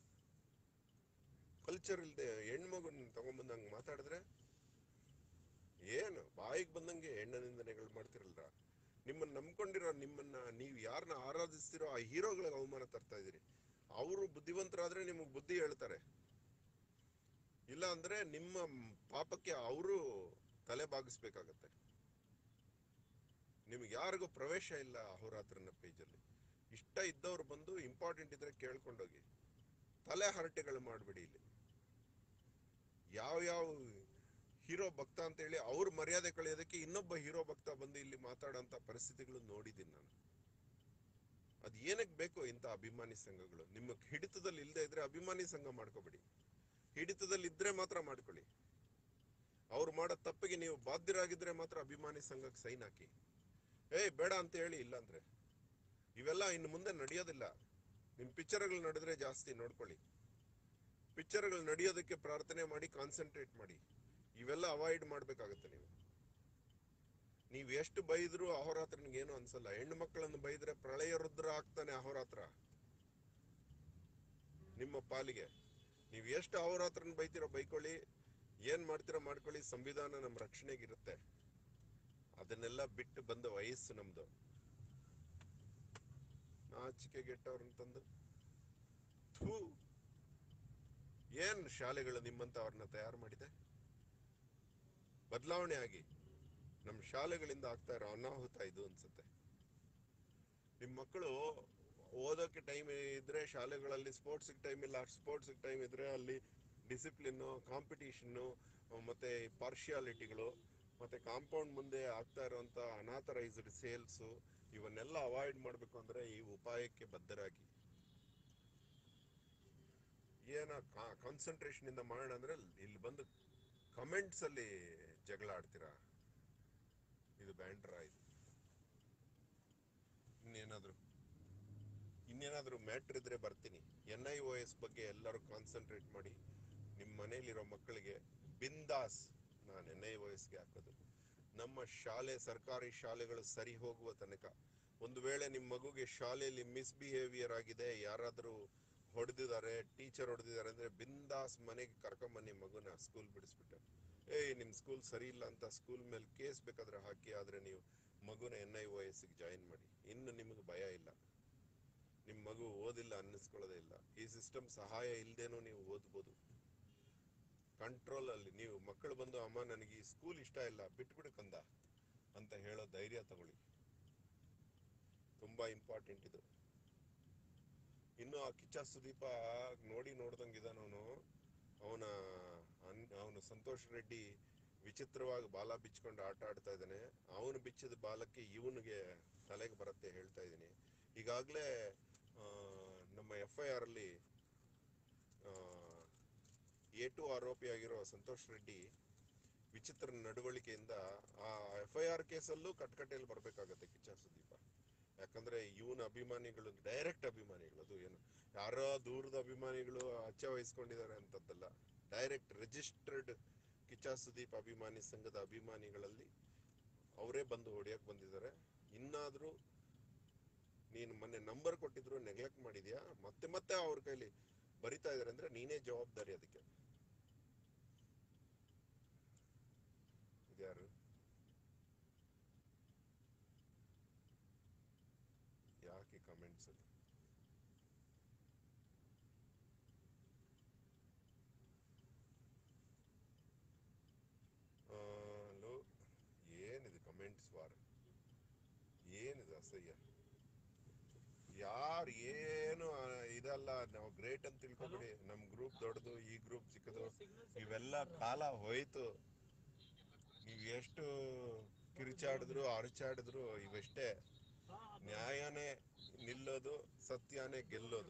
ಕಲ್ಚರ್ ಇಲ್ದೆ ಹೆಣ್ಮಗುನ್ ತಗೊಂಬಂದಂಗ್ ಮಾತಾಡಿದ್ರೆ ಏನು ಬಾಯಿಗೆ ಬಂದಂಗೆ ಹೆಣ್ಣ ನಿಂದನೆಗಳು ಮಾಡ್ತಿರಲ್ರ ನಿಮ್ಮನ್ನ ನಂಬ್ಕೊಂಡಿರೋ ನಿಮ್ಮನ್ನ ನೀವು ಯಾರನ್ನ ಆರಾಧಿಸ್ತಿರೋ ಆ ಹೀರೋಗಳಿಗೆ ಅವಮಾನ ತರ್ತಾ ಇದೀರಿ ಅವರು ಬುದ್ಧಿವಂತರಾದ್ರೆ ನಿಮಗೆ ಬುದ್ಧಿ ಹೇಳ್ತಾರೆ ಇಲ್ಲ ಅಂದ್ರೆ ನಿಮ್ಮ ಪಾಪಕ್ಕೆ ಅವರು ತಲೆ ಬಾಗಿಸ್ಬೇಕಾಗತ್ತೆ ನಿಮ್ಗೆ ಯಾರಿಗೂ ಪ್ರವೇಶ ಇಲ್ಲ ಅಹೋರಾತ್ರನ ಪೇಜಲ್ಲಿ ಇಷ್ಟ ಇದ್ದವ್ರು ಬಂದು ಇಂಪಾರ್ಟೆಂಟ್ ಇದ್ರೆ ಕೇಳ್ಕೊಂಡೋಗಿ ತಲೆ ಹರಟೆಗಳು ಮಾಡ್ಬಿಡಿ ಇಲ್ಲಿ ಯಾವ ಯಾವ ಹೀರೋ ಭಕ್ತ ಅಂತ ಹೇಳಿ ಅವ್ರ ಮರ್ಯಾದೆ ಕಳೆಯೋದಕ್ಕೆ ಇನ್ನೊಬ್ಬ ಹೀರೋ ಭಕ್ತ ಬಂದು ಇಲ್ಲಿ ಮಾತಾಡೋಂತ ಪರಿಸ್ಥಿತಿಗಳು ನೋಡಿದ್ದೀನಿ ನಾನು ಅದ್ ಏನಕ್ಕೆ ಬೇಕು ಇಂಥ ಅಭಿಮಾನಿ ಸಂಘಗಳು ನಿಮ್ಮ ಹಿಡಿತದಲ್ಲಿ ಇಲ್ಲದೆ ಇದ್ರೆ ಅಭಿಮಾನಿ ಸಂಘ ಮಾಡ್ಕೋಬೇಡಿ ಹಿಡಿತದಲ್ಲಿ ಇದ್ರೆ ಮಾತ್ರ ಮಾಡ್ಕೊಳ್ಳಿ ಅವ್ರು ಮಾಡೋ ತಪ್ಪಿಗೆ ನೀವು ಬಾಧ್ಯರಾಗಿದ್ರೆ ಮಾತ್ರ ಅಭಿಮಾನಿ ಸಂಘಕ್ಕೆ ಸೈನ್ ಹಾಕಿ ಏಯ್ ಬೇಡ ಅಂತ ಹೇಳಿ ಇಲ್ಲ ಅಂದ್ರೆ ಇವೆಲ್ಲ ಇನ್ನು ಮುಂದೆ ನಡೆಯೋದಿಲ್ಲ ನಿಮ್ ಪಿಕ್ಚರ್ಗಳು ನಡೆದ್ರೆ ಜಾಸ್ತಿ ನೋಡ್ಕೊಳ್ಳಿ ಪಿಕ್ಚರ್ಗಳು ನಡೆಯೋದಕ್ಕೆ ಪ್ರಾರ್ಥನೆ ಮಾಡಿ ಕಾನ್ಸಂಟ್ರೇಟ್ ಮಾಡಿ ಇವೆಲ್ಲ ಅವಾಯ್ಡ್ ಮಾಡ್ಬೇಕಾಗತ್ತೆ ನೀವು ನೀವ್ ಎಷ್ಟು ಬೈದ್ರು ಅಹೋರಾತ್ರನಿಗೆ ಏನು ಅನ್ಸಲ್ಲ ಹೆಣ್ಣು ಮಕ್ಕಳನ್ನು ಬೈದ್ರೆ ಪ್ರಳಯ ರುದ್ರ ಆಗ್ತಾನೆ ಅಹೋರಾತ್ರ ನಿಮ್ಮ ಪಾಲಿಗೆ ನೀವ್ ಎಷ್ಟು ಅಹೋರಾತ್ರನ ಬೈತಿರೋ ಬೈಕೊಳ್ಳಿ ಏನ್ ಮಾಡ್ತೀರೋ ಮಾಡ್ಕೊಳ್ಳಿ ಸಂವಿಧಾನ ನಮ್ಮ ರಕ್ಷಣೆಗಿರುತ್ತೆ ಅದನ್ನೆಲ್ಲ ಬಿಟ್ಟು ಬಂದ ವಯಸ್ಸು ನಮ್ದು ನಾಚಿಕೆ ಗೆಟ್ಟವ್ರನ್ನ ತಂದು ಥೂ ಏನ್ ಶಾಲೆಗಳು ನಿಮ್ಮಂತ ಅವ್ರನ್ನ ತಯಾರು ಮಾಡಿದೆ ಬದಲಾವಣೆ ಆಗಿ ನಮ್ಮ ಶಾಲೆಗಳಿಂದ ಆಗ್ತಾ ಇರೋ ಅನಾಹುತ ಇದು ಅನ್ಸುತ್ತೆ ನಿಮ್ ಮಕ್ಕಳು ಓದೋಕೆ ಟೈಮ್ ಇದ್ರೆ ಶಾಲೆಗಳಲ್ಲಿ ಸ್ಪೋರ್ಟ್ಸ್ ಟೈಮ್ ಇಲ್ಲ ಸ್ಪೋರ್ಟ್ಸ್ ಟೈಮ್ ಇದ್ರೆ ಅಲ್ಲಿ ಡಿಸಿಪ್ಲಿನ್ ಕಾಂಪಿಟಿಷನ್ ಮತ್ತೆ ಪಾರ್ಶಿಯಾಲಿಟಿಗಳು ಮತ್ತೆ ಕಾಂಪೌಂಡ್ ಮುಂದೆ ಆಗ್ತಾ ಇರುವಂತ ಅನಾಥರೈಸ್ಡ್ ಸೇಲ್ಸ್ ಇವನ್ನೆಲ್ಲ ಅವಾಯ್ಡ್ ಮಾಡ್ಬೇಕು ಅಂದ್ರೆ ಈ ಉಪಾಯಕ್ಕೆ ಬದ್ಧರಾಗಿ ಏನ ಕಾನ್ಸಂಟ್ರೇಷನ್ ಇಂದ ಮಾಡೋಣ ಅಂದ್ರೆ ಇಲ್ಲಿ ಬಂದು ಕಮೆಂಟ್ಸ್ ಅಲ್ಲಿ ಜಗಳ ಆಡ್ತೀರಾ ಇದು ಬ್ಯಾಂಡ್ರ ಇದು ಇನ್ನೇನಾದ್ರು ಇನ್ನೇನಾದ್ರೂ ಮ್ಯಾಟ್ರ್ ಇದ್ರೆ ಬರ್ತೀನಿ ಎನ್ ಐ ಒ ಎಸ್ ಬಗ್ಗೆ ಎಲ್ಲರೂ ಕಾನ್ಸಂಟ್ರೇಟ್ ಮಾಡಿ ನಿಮ್ಮ ಮನೇಲಿರೋ ಮಕ್ಕಳಿಗೆ ಬಿಂದಾಸ್ ನಾನು ಎನ್ ಐ ಒ ಎಸ್ಗೆ ಹಾಕೋದು ನಮ್ಮ ಶಾಲೆ ಸರ್ಕಾರಿ ಶಾಲೆಗಳು ಸರಿ ಹೋಗುವ ತನಕ ಒಂದು ವೇಳೆ ನಿಮ್ಮ ಮಗುಗೆ ಶಾಲೆಯಲ್ಲಿ ಮಿಸ್ಬಿಹೇವಿಯರ್ ಆಗಿದೆ ಯಾರಾದರೂ ಹೊಡೆದಿದ್ದಾರೆ ಟೀಚರ್ ಹೊಡೆದಿದ್ದಾರೆ ಅಂದ್ರೆ ಬಿಂದಾಸ್ ಮನೆಗೆ ಕರ್ಕೊಂಬನ್ನಿ ಮಗುನ ಸ್ಕೂಲ್ ಬಿಡಿಸ್ಬಿಟ್ಟು ಏಯ್ ನಿಮ್ ಸ್ಕೂಲ್ ಸರಿ ಇಲ್ಲ ಅಂತ ಸ್ಕೂಲ್ ಮೇಲೆ ಕೇಸ್ ಬೇಕಾದ್ರೆ ಹಾಕಿ ಆದ್ರೆ ನೀವು ಮಗುನ N I O S join ಮಾಡಿ ಇನ್ನು ನಿಮಗೆ ಭಯ ಇಲ್ಲ ನಿಮ್ ಮಗು ಓದಿಲ್ಲ ಅನ್ನಿಸ್ಕೊಳ್ಳೋದೇ ಇಲ್ಲ ಈ ಸಿಸ್ಟಮ್ ಸಹಾಯ ಇಲ್ದೇನೂ ನೀವು ಓದ್ಬೋದು ಕಂಟ್ರೋಲ್ ಅಲ್ಲಿ ನೀವು ಮಕ್ಕಳು ಬಂದು ಅಮ್ಮ ನನಗೆ ಈ ಸ್ಕೂಲ್ ಇಷ್ಟ ಇಲ್ಲ ಬಿಟ್ಬಿಡು ಕಂದ ಅಂತ ಹೇಳೋ ಧೈರ್ಯ ತಗೊಳ್ಳಿ ತುಂಬಾ ಇಂಪಾರ್ಟೆಂಟ್ ಇದು ಇನ್ನು ಆ ಕಿಚ್ಚ ಸುದೀಪ ನೋಡಿ ನೋಡ್ದಂಗಿದಾನವನು ಅವನ ಅವನು ಸಂತೋಷ್ ರೆಡ್ಡಿ ವಿಚಿತ್ರವಾಗಿ ಬಾಲ ಬಿಚ್ಕೊಂಡು ಆಟ ಆಡ್ತಾ ಇದ್ದಾನೆ ಅವನು ಬಿಚ್ಚಿದ ಬಾಲಕ್ಕೆ ಇವನಿಗೆ ತಲೆಗೆ ಬರುತ್ತೆ ಹೇಳ್ತಾ ಇದ್ದೀನಿ ಈಗಾಗಲೇ ನಮ್ಮ ಎಫ್ ಐ ಆರ್ ಅಲ್ಲಿ ಎ ಟು ಆರೋಪಿಯಾಗಿರೋ ಸಂತೋಷ್ ರೆಡ್ಡಿ ವಿಚಿತ್ರ ನಡವಳಿಕೆಯಿಂದ ಆ ಎಫ್ ಐ ಆರ್ ಕೇಸಲ್ಲೂ ಕಟ್ಕಟೆಯಲ್ಲಿ ಬರ್ಬೇಕಾಗತ್ತೆ ಕಿಚ್ಚ ಸುದೀಪ ಯಾಕಂದ್ರೆ ಇವನ ಅಭಿಮಾನಿಗಳು ಡೈರೆಕ್ಟ್ ಅಭಿಮಾನಿಗಳು ಅದು ಏನು ಯಾರೋ ದೂರದ ಅಭಿಮಾನಿಗಳು ಅಚ್ಚ ವಹಿಸ್ಕೊಂಡಿದ್ದಾರೆ ಅಂತದ್ದಲ್ಲ ಡೈರೆಕ್ಟ್ ರಿಜಿಸ್ಟರ್ಡ್ ಕಿಚ್ಚ ಸುದೀಪ್ ಅಭಿಮಾನಿ ಸಂಘದ ಅಭಿಮಾನಿಗಳಲ್ಲಿ ಅವರೇ ಬಂದು ಹೊಡೆಯಕ್ ಬಂದಿದ್ದಾರೆ ಇನ್ನಾದ್ರೂ ನೀನು ಮೊನ್ನೆ ನಂಬರ್ ಕೊಟ್ಟಿದ್ರು ನೆಗ್ಲೆಕ್ಟ್ ಮಾಡಿದ್ಯಾ ಮತ್ತೆ ಮತ್ತೆ ಅವ್ರ ಕೈಲಿ ಬರಿತಾ ಇದಾರೆ ಅಂದ್ರೆ ನೀನೇ ಜವಾಬ್ದಾರಿ ಅದಕ್ಕೆ ಇದ್ಯಾರು ಯಾಕೆ ಕಮೆಂಟ್ಸ್ ಅಲ್ಲಿ ಆ, ಲೋ ಏನಿದೆ ಕಮೆಂಟ್ಸ್ ವಾರ ಏನಿದೆ ಅಸಹ್ಯ ಯಾರು ಏನು ಆ, ಇದಲ್ಲ ನಾವು ಗ್ರೇಟ್ ಅಂತ ತಿಳ್ಕೊಬೇಡಿ ನಮ್ ಗ್ರೂಪ್ ದೊಡ್ಡದು ಈ ಗ್ರೂಪ್ ಚಿಕ್ಕದು ಇವೆಲ್ಲ ಕಾಲ ಹೋಯ್ತು ನೀವ್ ಎಷ್ಟು ಕಿರಿಚಾಡಿದ್ರು ಅರಚಾಡಿದ್ರು ಇವೆಷ್ಟೇ ನ್ಯಾಯನೇ ನಿಲ್ಲೋದು ಸತ್ಯನೇ ಗೆಲ್ಲೋದು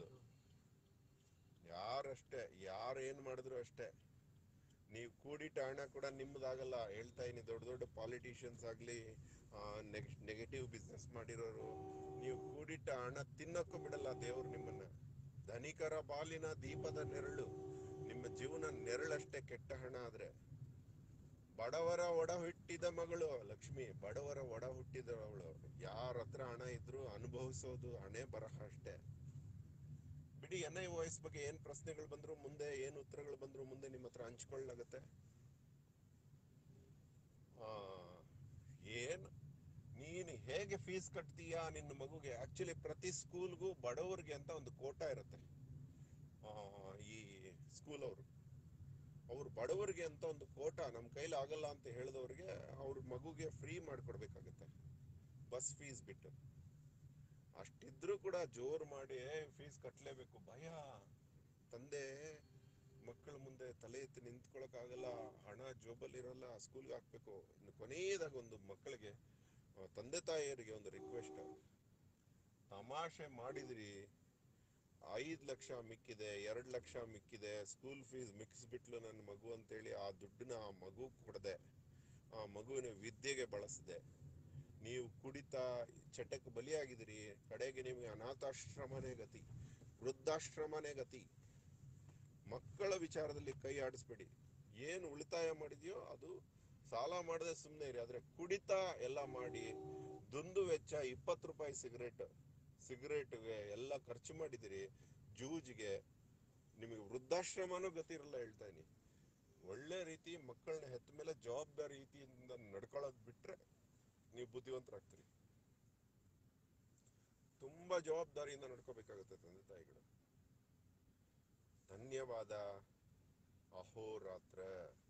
ಯಾರಷ್ಟೇ ಯಾರು ಏನ್ ಮಾಡಿದ್ರು ಅಷ್ಟೇ ನೀವು ಕೂಡಿಟ್ಟ ಹಣ ಕೂಡ ನಿಮ್ಮದಾಗಲ್ಲ ಹೇಳ್ತಾ ಇದೀನಿ ದೊಡ್ಡ ದೊಡ್ಡ ಪಾಲಿಟಿಷಿಯನ್ಸ್ ಆಗ್ಲಿ ನೆಗೆಟಿವ್ ಬಿಸ್ನೆಸ್ ಮಾಡಿರೋರು ನೀವು ಕೂಡಿಟ್ಟ ಹಣ ತಿನ್ನಕ್ಕೂ ಬಿಡಲ್ಲ ದೇವ್ರು ನಿಮ್ಮನ್ನ ಧನಿಕರ ಬಾಲಿನ ದೀಪದ ನೆರಳು ನಿಮ್ಮ ಜೀವನ ನೆರಳಷ್ಟೇ ಕೆಟ್ಟ ಹಣ ಆದ್ರೆ ಬಡವರ ಒಡ ಹುಟ್ಟಿದ ಮಗಳು ಲಕ್ಷ್ಮಿ ಬಡವರ ಒಡ ಹುಟ್ಟಿದವಳು ಯಾರ ಹತ್ರ ಹಣ ಇದ್ರು ಅನುಭವಿಸೋದು ಹಣೆ ಬರಹ ಅಷ್ಟೇ ಬಿಡಿ ಎನ್ ಐ ವಾಯ್ಸ್ ಬಗ್ಗೆ ಏನ್ ಪ್ರಶ್ನೆಗಳು ಬಂದ್ರು ಮುಂದೆ ಏನ್ ಉತ್ತರಗಳು ಬಂದ್ರು ಮುಂದೆ ನಿಮ್ಮ ಹತ್ರ ಹಂಚ್ಕೊಳ್ಳಾಗತ್ತೆ ಆ ಏನ್ ನೀನು ಹೇಗೆ ಫೀಸ್ ಕಟ್ತೀಯಾ ನಿನ್ನ ಮಗುಗೆ ಆಕ್ಚುಲಿ ಪ್ರತಿ ಸ್ಕೂಲ್ಗೂ ಬಡವರಿಗೆ ಅಂತ ಒಂದು ಕೋಟಾ ಇರುತ್ತೆ ಆ, ಈ ಸ್ಕೂಲ್ ಅವರು ಅವ್ರು ಬಡವರಿಗೆ ಅಂತ ಒಂದು ಕೋಟಾ ನಮ್ ಕೈಲಿ ಆಗಲ್ಲ ಅಂತ ಹೇಳಿದವ್ರಿಗೆ ಅವ್ರ ಮಗುಗೆ ಫ್ರೀ ಮಾಡ್ಕೊಡ್ಬೇಕಾಗತ್ತೆ ಬಸ್ ಫೀಸ್ ಬಿಟ್ಟು ಅಷ್ಟಿದ್ರು ಕೂಡ ಜೋರ್ ಮಾಡಿ ಫೀಸ್ ಕಟ್ಲೇಬೇಕು ಭಯ ತಂದೆ ಮಕ್ಕಳ ಮುಂದೆ ತಲೆ ಎತ್ತಿ ನಿಂತ್ಕೊಳಕ್ ಆಗಲ್ಲ ಹಣ ಜೋಬಲ್ಲಿ ಇರಲ್ಲ ಸ್ಕೂಲ್ಗೆ ಹಾಕ್ಬೇಕು ಇನ್ನು ಕೊನೆಯದಾಗ ಒಂದು ಮಕ್ಕಳಿಗೆ ಆ, ತಂದೆ ತಾಯಿಯರಿಗೆ ಒಂದು ರಿಕ್ವೆಸ್ಟ್ ತಮಾಷೆ ಮಾಡಿದ್ರಿ ಐದ್ ಲಕ್ಷ ಮಿಕ್ಕಿದೆ ಎರಡ್ ಲಕ್ಷ ಮಿಕ್ಕಿದೆ ಸ್ಕೂಲ್ ಫೀಸ್ ಮಿಕ್ಸ್ಬಿಟ್ಲು ನನ್ನ ಮಗು ಅಂತೇಳಿ ಆ ದುಡ್ಡನ್ನ ಆ ಮಗು ಕೊಡದೆ ಆ ಮಗುವಿನ ವಿದ್ಯೆಗೆ ಬಳಸದೆ ನೀವು ಕುಡಿತಾ ಚಟಕ್ಕೆ ಬಲಿಯಾಗಿದ್ದೀರಿ ಕಡೆಗೆ ನಿಮಗೆ ಅನಾಥಾಶ್ರಮನೇ ಗತಿ ವೃದ್ಧಾಶ್ರಮನೇ ಗತಿ ಮಕ್ಕಳ ವಿಚಾರದಲ್ಲಿ ಕೈ ಆಡಿಸ್ಬೇಡಿ ಏನು ಉಳಿತಾಯ ಮಾಡಿದ್ಯೋ ಅದು ಸಾಲ ಮಾಡದೆ ಸುಮ್ಮನೆ ಇರಿ ಆದ್ರೆ ಕುಡಿತಾ ಎಲ್ಲ ಮಾಡಿ ದುಂದು ವೆಚ್ಚ ಇಪ್ಪತ್ತು ರೂಪಾಯಿ ಸಿಗರೇಟ್ ಸಿಗರೇಟ್ಗೆ ಎಲ್ಲ ಖರ್ಚು ಮಾಡಿದಿರಿ ಜೂಜಿಗೆ ನಿಮಗೆ ವೃದ್ಧಾಶ್ರಮನೂ ಗತಿ ಇರಲ್ಲ ಹೇಳ್ತಾ ಇದೀನಿ ಒಳ್ಳೆ ರೀತಿ ಮಕ್ಕಳನ್ನ ಹೆತ್ತ ಮೇಲೆ ಜವಾಬ್ದಾರಿ ರೀತಿಯಿಂದ ನಡ್ಕೊಳ್ಳೋದ್ ಬಿಟ್ರೆ ನೀವು ಬುದ್ಧಿವಂತರಾಗ್ತೀರಿ ತುಂಬಾ ಜವಾಬ್ದಾರಿಯಿಂದ ನಡ್ಕೋಬೇಕಾಗುತ್ತೆ ತಂದೆ ತಾಯಿಗಳು ಧನ್ಯವಾದ ಅಹೋರಾತ್ರ